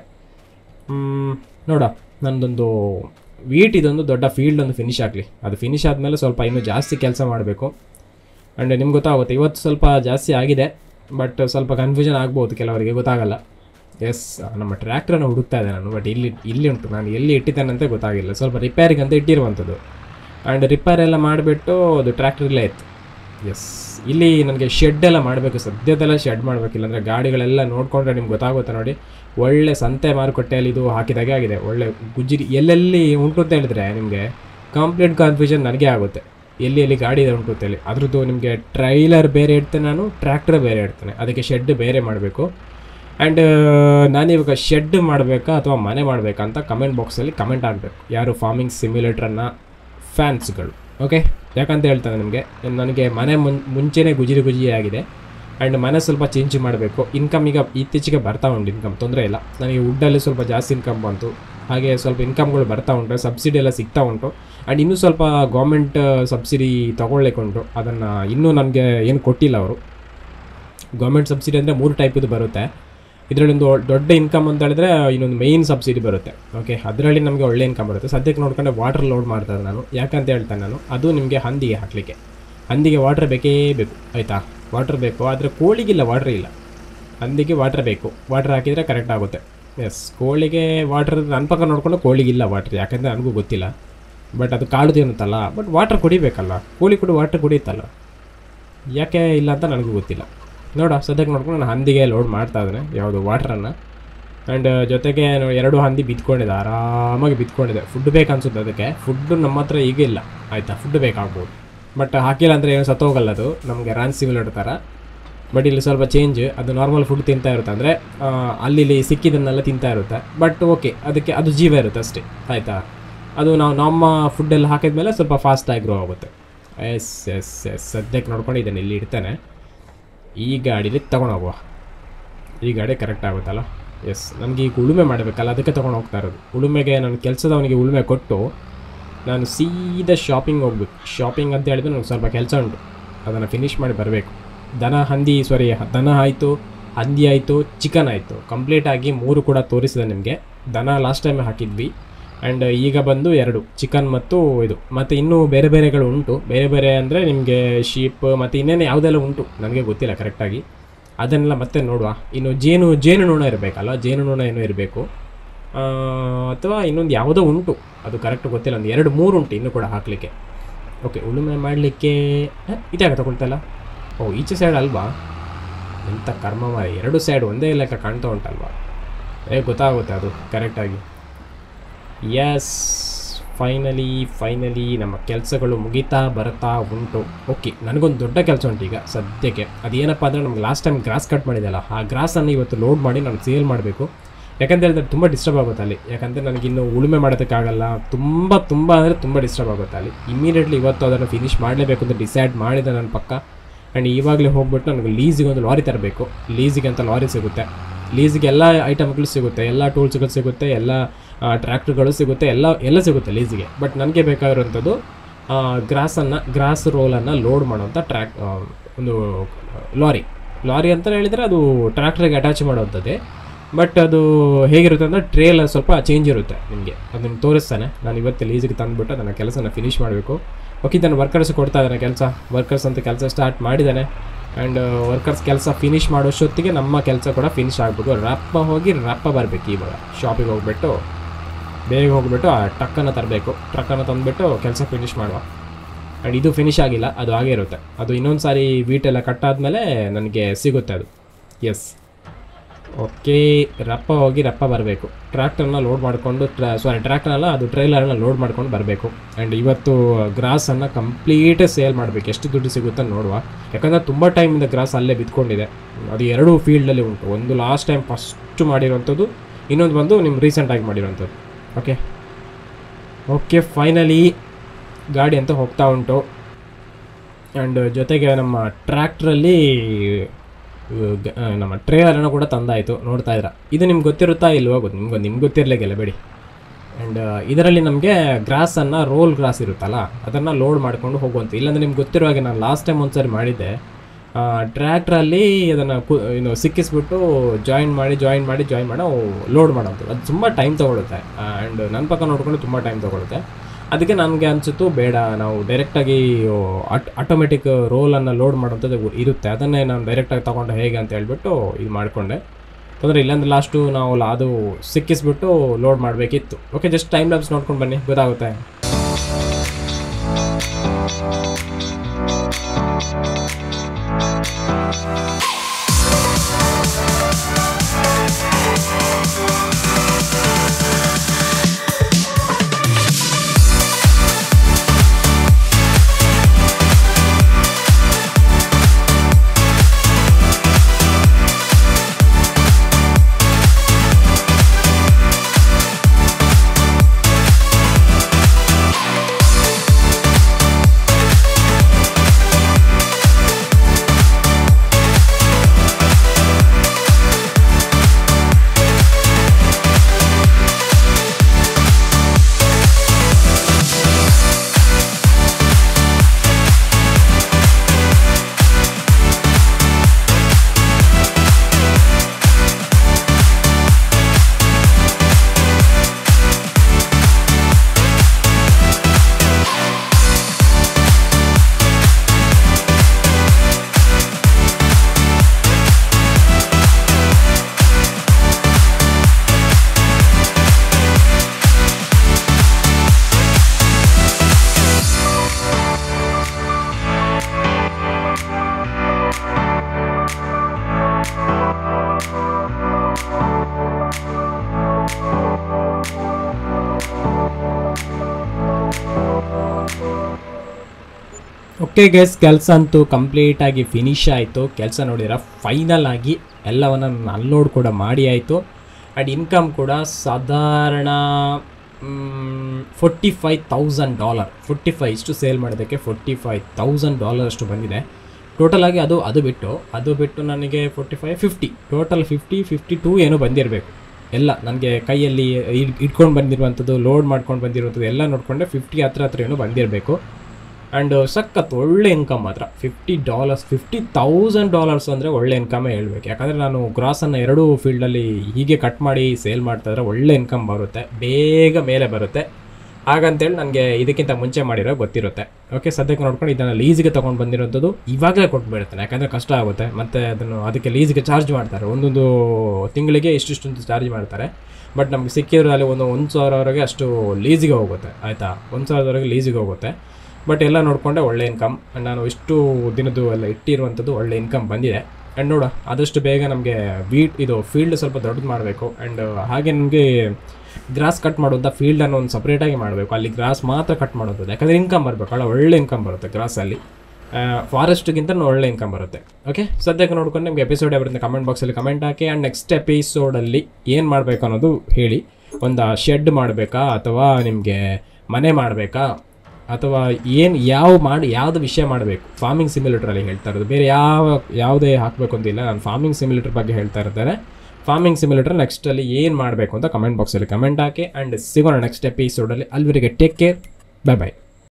Speaker 1: ನೋಡ ನಂದೊಂದು ವೀಟ್ ಇದೊಂದು ದೊಡ್ಡ ಫೀಲ್ಡ್ ಒಂದು ಫಿನಿಶ್ ಆಗಲಿ ಅದು ಫಿನಿಶ್ ಆದಮೇಲೆ ಸ್ವಲ್ಪ ಇನ್ನೂ ಜಾಸ್ತಿ ಕೆಲಸ ಮಾಡಬೇಕು ಆ್ಯಂಡ್ ನಿಮ್ಗೆ ಗೊತ್ತಾಗುತ್ತೆ ಇವತ್ತು ಸ್ವಲ್ಪ ಜಾಸ್ತಿ ಆಗಿದೆ ಬಟ್ ಸ್ವಲ್ಪ ಕನ್ಫ್ಯೂಷನ್ ಆಗ್ಬೋದು ಕೆಲವರಿಗೆ ಗೊತ್ತಾಗಲ್ಲ ಎಸ್ ನಮ್ಮ ಟ್ರ್ಯಾಕ್ಟ್ರನ್ನು ಹುಡುಕ್ತಾ ಇದ್ದೆ ನಾನು ಬಟ್ ಇಲ್ಲಿ ಇಲ್ಲಿ ಉಂಟು ನಾನು ಎಲ್ಲಿ ಇಟ್ಟಿದ್ದೇನೆ ಅಂತ ಗೊತ್ತಾಗಿಲ್ಲ ಸ್ವಲ್ಪ ರಿಪೇರಿಗೆ ಅಂತ ಇಟ್ಟಿರುವಂಥದ್ದು ಆ್ಯಂಡ್ ರಿಪೇರ್ ಎಲ್ಲ ಮಾಡಿಬಿಟ್ಟು ಅದು ಟ್ರ್ಯಾಕ್ಟರ್ ಇಲ್ಲೇ ಇತ್ತು ಎಸ್ ಇಲ್ಲಿ ನನಗೆ ಶೆಡ್ ಎಲ್ಲ ಮಾಡಬೇಕು ಸದ್ಯದೆಲ್ಲ ಶೆಡ್ ಮಾಡಬೇಕಿಲ್ಲ ಅಂದರೆ ಗಾಡಿಗಳೆಲ್ಲ ನೋಡಿಕೊಂಡ್ರೆ ನಿಮ್ಗೆ ಗೊತ್ತಾಗುತ್ತೆ ನೋಡಿ ಒಳ್ಳೆ ಸಂತೆ ಮಾರುಕಟ್ಟೆಯಲ್ಲಿ ಇದು ಹಾಕಿದಾಗೆ ಆಗಿದೆ ಒಳ್ಳೆ ಗುಜ್ಜಿರಿ ಎಲ್ಲೆಲ್ಲಿ ಉಂಟು ಅಂತ ಹೇಳಿದ್ರೆ ನಿಮಗೆ ಕಂಪ್ಲೀಟ್ ಕನ್ಫ್ಯೂಷನ್ ನನಗೆ ಆಗುತ್ತೆ ಎಲ್ಲಿ ಎಲ್ಲಿ ಗಾಡಿ ಇದೆ ಉಂಟು ಅಂತೇಳಿ ಅದ್ರದ್ದು ನಿಮಗೆ ಟ್ರೈಲರ್ ಬೇರೆ ಇಡ್ತೇನೆ ನಾನು ಟ್ರ್ಯಾಕ್ಟರ್ ಬೇರೆ ಇಡ್ತೇನೆ ಅದಕ್ಕೆ ಶೆಡ್ ಬೇರೆ ಮಾಡಬೇಕು ಆ್ಯಂಡ್ ನಾನಿವಾಗ ಶೆಡ್ ಮಾಡಬೇಕಾ ಅಥವಾ ಮನೆ ಮಾಡಬೇಕಾ ಅಂತ ಕಮೆಂಟ್ ಬಾಕ್ಸಲ್ಲಿ ಕಮೆಂಟ್ ಆಗಬೇಕು ಯಾರು ಫಾರ್ಮಿಂಗ್ ಸಿಮ್ಯುಲೇಟ್ರನ್ನು ಫ್ಯಾನ್ಸ್ಗಳು ಓಕೆ ಯಾಕಂತ ಹೇಳ್ತಾನೆ ನಿಮಗೆ ನನಗೆ ಮನೆ ಮುನ್ ಮುಂಚೆನೇ ಗುಜಿರಿ ಗುಜಿರಿ ಆಗಿದೆ ಆ್ಯಂಡ್ ಮನೆ ಸ್ವಲ್ಪ ಚೇಂಜ್ ಮಾಡಬೇಕು ಇನ್ಕಮ್ ಈಗ ಇತ್ತೀಚೆಗೆ ಬರ್ತಾ ಉಂಟು ಇನ್ಕಮ್ ತೊಂದರೆ ಇಲ್ಲ ನನಗೆ ವುಡ್ಡಲ್ಲಿ ಸ್ವಲ್ಪ ಜಾಸ್ತಿ ಇನ್ಕಮ್ ಬಂತು ಹಾಗೆ ಸ್ವಲ್ಪ ಇನ್ಕಮ್ಗಳು ಬರ್ತಾ ಉಂಟು ಸಬ್ಸಿಡಿ ಎಲ್ಲ ಸಿಗ್ತಾ ಉಂಟು ಆ್ಯಂಡ್ ಇನ್ನೂ ಸ್ವಲ್ಪ ಗೌರ್ಮೆಂಟ್ ಸಬ್ಸಿಡಿ ತೊಗೊಳ್ಲಿಕ್ಕೆ ಉಂಟು ಅದನ್ನು ಇನ್ನೂ ನನಗೆ ಏನು ಕೊಟ್ಟಿಲ್ಲ ಅವರು ಗೌರ್ಮೆಂಟ್ ಸಬ್ಸಿಡಿ ಅಂದರೆ ಮೂರು ಟೈಪಿದು ಬರುತ್ತೆ ಇದರಲ್ಲಿ ಒಂದು ದೊಡ್ಡ ಇನ್ಕಮ್ ಅಂತ ಹೇಳಿದ್ರೆ ಇನ್ನೊಂದು ಮೇಯ್ನ್ ಸಬ್ಸಿಡಿ ಬರುತ್ತೆ ಓಕೆ ಅದರಲ್ಲಿ ನಮಗೆ ಒಳ್ಳೆ ಇನ್ಕಮ್ ಬರುತ್ತೆ ಸದ್ಯಕ್ಕೆ ನೋಡ್ಕೊಂಡೆ ವಾಟರ್ ಲೋಡ್ ಮಾಡ್ತಾರೆ ನಾನು ಯಾಕಂತ ಹೇಳ್ತೇನೆ ನಾನು ಅದು ನಿಮಗೆ ಹಂದಿಗೆ ಹಾಕಲಿಕ್ಕೆ ಹಂದಿಗೆ ವಾಟರ್ ಬೇಕೇ ಬೇಕು ಆಯಿತಾ ವಾಟರ್ ಬೇಕು ಆದರೆ ಕೋಳಿಗಿಲ್ಲ ವಾಟರ್ ಇಲ್ಲ ಹಂದಿಗೆ ವಾಟರ್ ಬೇಕು ವಾಟರ್ ಹಾಕಿದರೆ ಕರೆಕ್ಟ್ ಆಗುತ್ತೆ ಎಸ್ ಕೋಳಿಗೆ ವಾಟರ್ ನನ್ನ ಪಕ್ಕ ನೋಡ್ಕೊಂಡು ಕೋಳಿಗಿಲ್ಲ ವಾಟರ್ ಯಾಕಂದರೆ ನನಗೂ ಗೊತ್ತಿಲ್ಲ ಬಟ್ ಅದು ಕಾಡು ತಿನ್ನುತ್ತಲ್ಲ ಬಟ್ ವಾಟರ್ ಕುಡಿಬೇಕಲ್ಲ ಕೋಳಿ ಕೂಡ ವಾಟರ್ ಕುಡಿಯುತ್ತಲ್ಲ ಯಾಕೆ ಇಲ್ಲ ಅಂತ ನನಗೂ ಗೊತ್ತಿಲ್ಲ ನೋಡ ಸದ್ಯಕ್ಕೆ ನೋಡ್ಕೊಂಡು ನಾನು ಹಂದಿಗೆ ಲೋಡ್ ಮಾಡ್ತಾ ಇದ್ದೇನೆ ಯಾವುದು ವಾಟ್ರನ್ನು ಆ್ಯಂಡ್ ಜೊತೆಗೆ ನಾನು ಎರಡು ಹಂದಿ ಬಿತ್ಕೊಂಡಿದೆ ಆರಾಮಾಗಿ ಬಿತ್ಕೊಂಡಿದೆ ಫುಡ್ ಬೇಕು ಅನ್ಸುತ್ತೆ ಅದಕ್ಕೆ ಫುಡ್ಡು ನಮ್ಮ ಹತ್ರ ಈಗ ಇಲ್ಲ ಆಯಿತಾ ಫುಡ್ ಬೇಕಾಗ್ಬೋದು ಬಟ್ ಹಾಕಿಲ್ಲ ಅಂದರೆ ಏನು ಸತ್ತೋಗಲ್ಲ ಅದು ನಮಗೆ ರಾನ್ ಸಿಮಿಲರ್ ಥರ ಬಟ್ ಇಲ್ಲಿ ಸ್ವಲ್ಪ ಚೇಂಜ್ ಅದು ನಾರ್ಮಲ್ ಫುಡ್ ತಿಂತಾ ಇರುತ್ತೆ ಅಂದರೆ ಅಲ್ಲಿ ಇಲ್ಲಿ ಸಿಕ್ಕಿದ್ದನ್ನೆಲ್ಲ ತಿಂತಾ ಇರುತ್ತೆ ಬಟ್ ಓಕೆ ಅದಕ್ಕೆ ಅದು ಜೀವ ಇರುತ್ತೆ ಅಷ್ಟೇ ಆಯಿತಾ ಅದು ನಾವು ನಮ್ಮ ಫುಡ್ಡೆಲ್ಲ ಹಾಕಿದ್ಮೇಲೆ ಸ್ವಲ್ಪ ಫಾಸ್ಟಾಗಿ ಗ್ರೋ ಆಗುತ್ತೆ ಎಸ್ ಎಸ್ ಎಸ್ ಸದ್ಯಕ್ಕೆ ನೋಡ್ಕೊಂಡು ಇದನ್ನು ಇಲ್ಲಿ ಇಡ್ತೇನೆ ಈ ಗಾಡೀಲಿ ಹೋಗುವ ಈ ಗಾಡಿ ಕರೆಕ್ಟ್ ಆಗುತ್ತಲ್ಲ ಎಸ್ ನನಗೆ ಈಗ ಉಳುಮೆ ಮಾಡಬೇಕಲ್ಲ ಅದಕ್ಕೆ ತೊಗೊಂಡು ಹೋಗ್ತಾ ಇರೋದು ಉಳುಮೆಗೆ ನನ್ನ ಕೆಲಸದವನಿಗೆ ಉಳುಮೆ ಕೊಟ್ಟು ನಾನು ಸೀದಾ ಶಾಪಿಂಗ್ ಹೋಗ್ಬೇಕು ಶಾಪಿಂಗ್ ಅಂತ ಹೇಳಿದ್ರೆ ನನಗೆ ಸ್ವಲ್ಪ ಕೆಲಸ ಉಂಟು ಅದನ್ನು ಫಿನಿಷ್ ಮಾಡಿ ಬರಬೇಕು ದನ ಹಂದಿ ಸಾರಿ ದನ ಆಯಿತು ಹಂದಿ ಆಯಿತು ಚಿಕನ್ ಆಯಿತು ಕಂಪ್ಲೀಟಾಗಿ ಮೂರು ಕೂಡ ತೋರಿಸಿದೆ ನಿಮಗೆ ದನ ಲಾಸ್ಟ್ ಟೈಮ್ ಹಾಕಿದ್ವಿ ಆ್ಯಂಡ್ ಈಗ ಬಂದು ಎರಡು ಚಿಕನ್ ಮತ್ತು ಇದು ಮತ್ತು ಇನ್ನೂ ಬೇರೆ ಬೇರೆಗಳು ಉಂಟು ಬೇರೆ ಬೇರೆ ಅಂದರೆ ನಿಮಗೆ ಶೀಪ್ ಮತ್ತು ಇನ್ನೇನು ಯಾವುದೆಲ್ಲ ಉಂಟು ನನಗೆ ಗೊತ್ತಿಲ್ಲ ಕರೆಕ್ಟಾಗಿ ಅದನ್ನೆಲ್ಲ ಮತ್ತೆ ನೋಡುವ ಇನ್ನು ಜೇನು ಜೇನು ನೊಣ ಇರಬೇಕಲ್ಲ ಜೇನು ನೊಣ ಏನೋ ಇರಬೇಕು ಅಥವಾ ಇನ್ನೊಂದು ಯಾವುದೋ ಉಂಟು ಅದು ಕರೆಕ್ಟ್ ಗೊತ್ತಿಲ್ಲ ಒಂದು ಎರಡು ಮೂರು ಉಂಟು ಇನ್ನೂ ಕೂಡ ಹಾಕಲಿಕ್ಕೆ ಓಕೆ ಉಳುಮೆ ಮಾಡಲಿಕ್ಕೆ ಇದಾಗ ತಗೊಳ್ತಲ್ಲ ಓ ಈಚೆ ಸೈಡ್ ಅಲ್ವಾ ಎಂಥ ಕರ್ಮ ಮಾರಿ ಎರಡು ಸೈಡ್ ಒಂದೇ ಲೆಕ್ಕ ಕಾಣ್ತಾ ಉಂಟಲ್ವಾ ಏ ಗೊತ್ತಾಗುತ್ತೆ ಅದು ಕರೆಕ್ಟಾಗಿ ಎಸ್ ಫೈನಲಿ ಫೈನಲಿ ನಮ್ಮ ಕೆಲಸಗಳು ಮುಗಿತಾ ಬರ್ತಾ ಉಂಟು ಓಕೆ ನನಗೊಂದು ದೊಡ್ಡ ಕೆಲಸ ಉಂಟು ಈಗ ಸದ್ಯಕ್ಕೆ ಅದೇನಪ್ಪ ಅಂದರೆ ನಮ್ಗೆ ಲಾಸ್ಟ್ ಟೈಮ್ ಗ್ರಾಸ್ ಕಟ್ ಮಾಡಿದೆಯಲ್ಲ ಆ ಗ್ರಾಸನ್ನು ಇವತ್ತು ಲೋಡ್ ಮಾಡಿ ನಾನು ಸೇಲ್ ಮಾಡಬೇಕು ಯಾಕಂತ ಹೇಳಿದ್ರೆ ತುಂಬ ಡಿಸ್ಟರ್ಬ್ ಆಗುತ್ತೆ ಅಲ್ಲಿ ಯಾಕಂದರೆ ನನಗಿನ್ನು ಉಳುಮೆ ಮಾಡೋದಕ್ಕಾಗಲ್ಲ ತುಂಬ ತುಂಬ ಅಂದರೆ ತುಂಬ ಡಿಸ್ಟರ್ಬ್ ಆಗುತ್ತೆ ಅಲ್ಲಿ ಇಮಿಡಿಯೇಟ್ಲಿ ಇವತ್ತು ಅದನ್ನು ಫಿನಿಷ್ ಮಾಡಲೇಬೇಕು ಅಂತ ಡಿಸೈಡ್ ಮಾಡಿದೆ ನನ್ನ ಪಕ್ಕ ಆ್ಯಂಡ್ ಇವಾಗಲೇ ಹೋಗ್ಬಿಟ್ಟು ನನಗೆ ಲೀಸಿಗೆ ಒಂದು ಲಾರಿ ತರಬೇಕು ಲೀಸಿಗೆ ಅಂತ ಲಾರಿ ಸಿಗುತ್ತೆ ಲೀಸಿಗೆ ಎಲ್ಲ ಐಟಮ್ಗಳು ಸಿಗುತ್ತೆ ಎಲ್ಲ ಟೂಲ್ಸ್ಗಳು ಸಿಗುತ್ತೆ ಎಲ್ಲ ಟ್ರ್ಯಾಕ್ಟರ್ಗಳು ಸಿಗುತ್ತೆ ಎಲ್ಲ ಎಲ್ಲ ಸಿಗುತ್ತೆ ಲೀಸಿಗೆ ಬಟ್ ನನಗೆ ಬೇಕಾಗಿರೋಂಥದ್ದು ಗ್ರಾಸನ್ನು ಗ್ರಾಸ್ ರೋಲನ್ನು ಲೋಡ್ ಮಾಡೋಂಥ ಟ್ರ್ಯಾಕ್ ಒಂದು ಲಾರಿ ಲಾರಿ ಅಂತ ಹೇಳಿದರೆ ಅದು ಟ್ರ್ಯಾಕ್ಟ್ರಿಗೆ ಅಟ್ಯಾಚ್ ಮಾಡೋವಂಥದ್ದೇ ಬಟ್ ಅದು ಹೇಗಿರುತ್ತೆ ಅಂದರೆ ಟ್ರೇಲ್ ಸ್ವಲ್ಪ ಚೇಂಜ್ ಇರುತ್ತೆ ನಿಮಗೆ ಅದನ್ನು ತೋರಿಸ್ತಾನೆ ನಾನು ಇವತ್ತು ಲೀಸಿಗೆ ತಂದುಬಿಟ್ಟು ನನ್ನ ಕೆಲಸನ ಫಿನಿಷ್ ಮಾಡಬೇಕು ಓಕೆ ನಾನು ವರ್ಕರ್ಸ್ ಕೊಡ್ತಾ ಇದ್ದಾನೆ ಕೆಲಸ ವರ್ಕರ್ಸ್ ಅಂತ ಕೆಲಸ ಸ್ಟಾರ್ಟ್ ಮಾಡಿದ್ದಾನೆ ಆ್ಯಂಡ್ ವರ್ಕರ್ಸ್ ಕೆಲಸ ಫಿನಿಷ್ ಮಾಡೋಷ್ಟೊತ್ತಿಗೆ ನಮ್ಮ ಕೆಲಸ ಕೂಡ ಫಿನಿಷ್ ಆಗಬೇಕು ರಪ್ಪ ಹೋಗಿ ರಪ್ಪ ಬರಬೇಕು ಇವಾಗ ಶಾಪಿಗೆ ಹೋಗ್ಬಿಟ್ಟು ಬೇಗ ಹೋಗ್ಬಿಟ್ಟು ಆ ಟ್ರಕ್ಕನ್ನು ತರಬೇಕು ಟ್ರಕ್ಕನ್ನು ತಂದುಬಿಟ್ಟು ಕೆಲಸ ಫಿನಿಷ್ ಮಾಡುವ ಆ್ಯಂಡ್ ಇದು ಫಿನಿಷ್ ಆಗಿಲ್ಲ ಅದು ಹಾಗೇ ಇರುತ್ತೆ ಅದು ಇನ್ನೊಂದು ಸಾರಿ ವೀಟೆಲ್ಲ ಕಟ್ಟಾದಮೇಲೆ ನನಗೆ ಸಿಗುತ್ತೆ ಅದು ಎಸ್ ಓಕೆ ರಪ್ಪ ಹೋಗಿ ರಪ್ಪ ಬರಬೇಕು ಟ್ರ್ಯಾಕ್ಟರ್ನ ಲೋಡ್ ಮಾಡಿಕೊಂಡು ಟ್ರಾ ಸಾರಿ ಟ್ರ್ಯಾಕ್ಟರ್ನಲ್ಲ ಅದು ಟ್ರೈಲರ್ನ ಲೋಡ್ ಮಾಡ್ಕೊಂಡು ಬರಬೇಕು ಆ್ಯಂಡ್ ಇವತ್ತು ಗ್ರಾಸನ್ನು ಕಂಪ್ಲೀಟ್ ಸೇಲ್ ಮಾಡಬೇಕು ಎಷ್ಟು ದುಡ್ಡು ಸಿಗುತ್ತೆ ನೋಡುವ ಯಾಕಂದರೆ ತುಂಬ ಟೈಮಿಂದ ಗ್ರಾಸ್ ಅಲ್ಲೇ ಬಿದ್ಕೊಂಡಿದೆ ಅದು ಎರಡು ಫೀಲ್ಡಲ್ಲಿ ಉಂಟು ಒಂದು ಲಾಸ್ಟ್ ಟೈಮ್ ಫಸ್ಟು ಮಾಡಿರೋಂಥದ್ದು ಇನ್ನೊಂದು ಬಂದು ನಿಮ್ಮ ರೀಸೆಂಟಾಗಿ ಮಾಡಿರೋಂಥದ್ದು ಓಕೆ ಓಕೆ ಫೈನಲಿ ಗಾಡಿ ಅಂತ ಹೋಗ್ತಾ ಉಂಟು ಆ್ಯಂಡ್ ಜೊತೆಗೆ ನಮ್ಮ ಟ್ರ್ಯಾಕ್ಟ್ರಲ್ಲಿ ನಮ್ಮ ಟ್ರೇಲರನ್ನು ಕೂಡ ತಂದಾಯಿತು ನೋಡ್ತಾ ಇದ್ರ ಇದು ನಿಮ್ಗೆ ಗೊತ್ತಿರುತ್ತಾ ಇಲ್ವೋ ಗೊತ್ತು ನಿಮ್ಗೆ ನಿಮ್ಗೆ ಗೊತ್ತಿರಲಿಕ್ಕಿಲ್ಲ ಬೇಡಿ ಆ್ಯಂಡ್ ಇದರಲ್ಲಿ ನಮಗೆ ಗ್ರಾಸನ್ನು ರೋಲ್ ಗ್ರಾಸ್ ಇರುತ್ತಲ್ಲ ಅದನ್ನು ಲೋಡ್ ಮಾಡ್ಕೊಂಡು ಹೋಗುವಂಥ ಇಲ್ಲಾಂದರೆ ನಿಮ್ಗೆ ಗೊತ್ತಿರೋ ಹಾಗೆ ನಾನು ಲಾಸ್ಟ್ ಟೈಮ್ ಒಂದ್ಸರಿ ಮಾಡಿದ್ದೆ ಟ್ರ್ಯಾಕ್ಟ್ರಲ್ಲಿ ಅದನ್ನು ಕು ಏನು ಸಿಕ್ಕಿಸ್ಬಿಟ್ಟು ಜಾಯಿನ್ ಮಾಡಿ ಜಾಯಿನ್ ಮಾಡಿ ಜಾಯಿನ್ ಮಾಡೋ ಲೋಡ್ ಮಾಡೋದು ಅದು ತುಂಬ ಟೈಮ್ ತೊಗೊಳುತ್ತೆ ಆ್ಯಂಡ್ ನನ್ನ ಪಕ್ಕ ನೋಡಿಕೊಂಡು ತುಂಬ ಟೈಮ್ ತೊಗೊಳುತ್ತೆ ಅದಕ್ಕೆ ನನಗೆ ಅನಿಸಿತು ಬೇಡ ನಾವು ಡೈರೆಕ್ಟಾಗಿ ಆಟ್ ಆಟೋಮೆಟಿಕ್ ರೋಲನ್ನು ಲೋಡ್ ಮಾಡೋಂಥದ್ದು ಇರುತ್ತೆ ಅದನ್ನೇ ನಾನು ಡೈರೆಕ್ಟಾಗಿ ತೊಗೊಂಡು ಹೇಗೆ ಅಂತ ಹೇಳ್ಬಿಟ್ಟು ಇದು ಮಾಡಿಕೊಂಡೆ ತೊಂದರೆ ಇಲ್ಲಾಂದ್ರೆ ಲಾಸ್ಟು ನಾವು ಲ- ಅದು ಸಿಕ್ಕಿಸ್ಬಿಟ್ಟು ಲೋಡ್ ಮಾಡಬೇಕಿತ್ತು ಓಕೆ ಜಸ್ಟ್ ಟೈಮ್ ಲ್ಯಾಬ್ಸ್ ನೋಡ್ಕೊಂಡು ಬನ್ನಿ ಗೊತ್ತಾಗುತ್ತೆ ಓಕೆ ಗೈಸ್ ಕೆಲಸ ಅಂತೂ ಕಂಪ್ಲೀಟಾಗಿ ಫಿನಿಶ್ ಆಯಿತು ಕೆಲಸ ನೋಡಿದ್ರೆ ಫೈನಲ್ ಆಗಿ ಎಲ್ಲವನ್ನು ಅನ್ಲೋಡ್ ಕೂಡ ಮಾಡಿ ಆಯಿತು ಆ್ಯಂಡ್ ಇನ್ಕಮ್ ಕೂಡ ಸಾಧಾರಣ forty five thousand dollar forty five ಇಷ್ಟು ಸೇಲ್ ಮಾಡೋದಕ್ಕೆ ಫೋರ್ಟಿ ಫೈವ್ ತೌಸಂಡ್ ಡಾಲರ್ ಅಷ್ಟು ಬಂದಿದೆ ಟೋಟಲ್ ಆಗಿ ಅದು ಅದು ಬಿಟ್ಟು ಅದು ಬಿಟ್ಟು ನನಗೆ forty five fifty total fifty fifty two ಏನೋ ಬಂದಿರಬೇಕು ಎಲ್ಲ ನನಗೆ ಕೈಯಲ್ಲಿ ಇಡ್- ಇಟ್ಕೊಂಡು ಬಂದಿರುವಂಥದ್ದು ಲೋಡ್ ಮಾಡ್ಕೊಂಡು ಬಂದಿರುವಂಥದ್ದು ಎಲ್ಲ ನೋಡಿಕೊಂಡೆ ಫಿಫ್ಟಿ ಹತ್ರ ಹತ್ರ ಏನೋ ಬಂದಿರಬೇಕು ಆ್ಯಂಡ್ ಸಖತ್ ಒಳ್ಳೆ ಇನ್ಕಮ್ ಮಾತ್ರ fifty dollars fifty thousand dollars ಅಂದರೆ ಒಳ್ಳೆ ಇನ್ಕಮೇ ಹೇಳ್ಬೇಕು ಯಾಕಂದರೆ ನಾನು ಗ್ರಾಸನ್ನು ಎರಡೂ ಫೀಲ್ಡಲ್ಲಿ ಹೀಗೆ ಕಟ್ ಮಾಡಿ ಸೇಲ್ ಮಾಡ್ತಾ ಇದ್ರೆ ಒಳ್ಳೆ ಇನ್ಕಮ್ ಬರುತ್ತೆ ಬೇಗ ಮೇಲೆ ಬರುತ್ತೆ ಹಾಗಂತೇಳಿ ನನಗೆ ಇದಕ್ಕಿಂತ ಮುಂಚೆ ಮಾಡಿರೋ ಗೊತ್ತಿರುತ್ತೆ ಓಕೆ ಸದ್ಯಕ್ಕೆ ನೋಡ್ಕೊಂಡು ಇದನ್ನು ಲೀಸಿಗೆ ತೊಗೊಂಡು ಬಂದಿರೋಂಥದ್ದು ಇವಾಗಲೇ ಕೊಟ್ಬಿಡ್ತಾನೆ ಯಾಕಂದರೆ ಕಷ್ಟ ಆಗುತ್ತೆ ಮತ್ತು ಅದನ್ನು ಅದಕ್ಕೆ ಲೀಸಿಗೆ ಚಾರ್ಜ್ ಮಾಡ್ತಾರೆ ಒಂದೊಂದು ತಿಂಗಳಿಗೆ ಇಷ್ಟಿಷ್ಟು ಚಾರ್ಜ್ ಮಾಡ್ತಾರೆ ಬಟ್ ನಮ್ಗೆ ಸಿಕ್ಕಿರೋದಲ್ಲಿ ಒಂದು ಒಂದು ಸಾವಿರವರೆಗೆ ಅಷ್ಟು ಲೀಸಿಗೆ ಹೋಗುತ್ತೆ ಆಯಿತಾ ಒಂದು ಸಾವಿರದವರೆಗೆ ಲೀಸಿಗೆ ಹೋಗುತ್ತೆ ಬಟ್ ಎಲ್ಲ ನೋಡಿಕೊಂಡೆ ಒಳ್ಳೆ ಇನ್ಕಮ್ ನಾನು ಇಷ್ಟು ದಿನದ್ದು ಎಲ್ಲ ಇಟ್ಟಿರುವಂಥದ್ದು ಒಳ್ಳೆ ಇನ್ಕಮ್ ಬಂದಿದೆ ಆ್ಯಂಡ್ ನೋಡ ಆದಷ್ಟು ಬೇಗ ನಮಗೆ ವೀಟ್ ಇದು ಫೀಲ್ಡ್ ಸ್ವಲ್ಪ ದೊಡ್ಡದು ಮಾಡಬೇಕು ಆ್ಯಂಡ್ ಹಾಗೆ ನಮಗೆ ಗ್ರಾಸ್ ಕಟ್ ಮಾಡುವಂಥ ಫೀಲ್ಡನ್ನು ಒಂದು ಸಪ್ರೇಟಾಗಿ ಮಾಡಬೇಕು ಅಲ್ಲಿ ಗ್ರಾಸ್ ಮಾತ್ರ ಕಟ್ ಮಾಡೋದು ಯಾಕಂದರೆ ಇನ್ಕಮ್ ಬರಬೇಕು ಅಲ್ಲ ಒಳ್ಳೆ ಇನ್ಕಮ್ ಬರುತ್ತೆ ಗ್ರಾಸಲ್ಲಿ ಫಾರೆಸ್ಟ್ಗಿಂತ ಒಳ್ಳೆ ಇನ್ಕಮ್ ಬರುತ್ತೆ ಓಕೆ ಸದ್ಯಕ್ಕೆ ನೋಡ್ಕೊಂಡು ನಿಮ್ಗೆ ಎಪಿಸೋಡ್ ಯಾವ್ರಿಂದ ಕಮೆಂಟ್ ಬಾಕ್ಸಲ್ಲಿ ಕಮೆಂಟ್ ಹಾಕಿ ಆ್ಯಂಡ್ ನೆಕ್ಸ್ಟ್ ಎಪಿಸೋಡಲ್ಲಿ ಏನು ಮಾಡಬೇಕು ಅನ್ನೋದು ಹೇಳಿ ಒಂದು ಶೆಡ್ ಮಾಡಬೇಕಾ ಅಥವಾ ನಿಮಗೆ ಮನೆ ಮಾಡಬೇಕಾ ಅಥವಾ ಏನು ಯಾವ ಮಾಡಿ ಯಾವ್ದು ವಿಷಯ ಮಾಡಬೇಕು ಫಾರ್ಮಿಂಗ್ ಸಿಮ್ಯುಲೇಟರಲ್ಲಿ ಹೇಳ್ತಾ ಇರೋದು ಬೇರೆ ಯಾವ ಯಾವುದೇ ಹಾಕಬೇಕು ಅಂತಿಲ್ಲ ನಾನು ಫಾರ್ಮಿಂಗ್ ಸಿಮ್ಯುಲೇಟರ್ ಬಗ್ಗೆ ಹೇಳ್ತಾ ಇರ್ತಾರೆ ಫಾರ್ಮಿಂಗ್ ಸಿಮ್ಯುಲೇಟರ್ ನೆಕ್ಸ್ಟಲ್ಲಿ ಏನು ಮಾಡಬೇಕು ಅಂತ ಕಮೆಂಟ್ ಬಾಕ್ಸಲ್ಲಿ ಕಮೆಂಟ್ ಹಾಕಿ ಆ್ಯಂಡ್ ಸಿಗೋಣ ನೆಕ್ಸ್ಟ್ ಎಪಿಸೋಡಲ್ಲಿ ಅಲ್ಲಿವರೆಗೆ ಟೇಕ್ ಕೇರ್ ಬೈ ಬೈ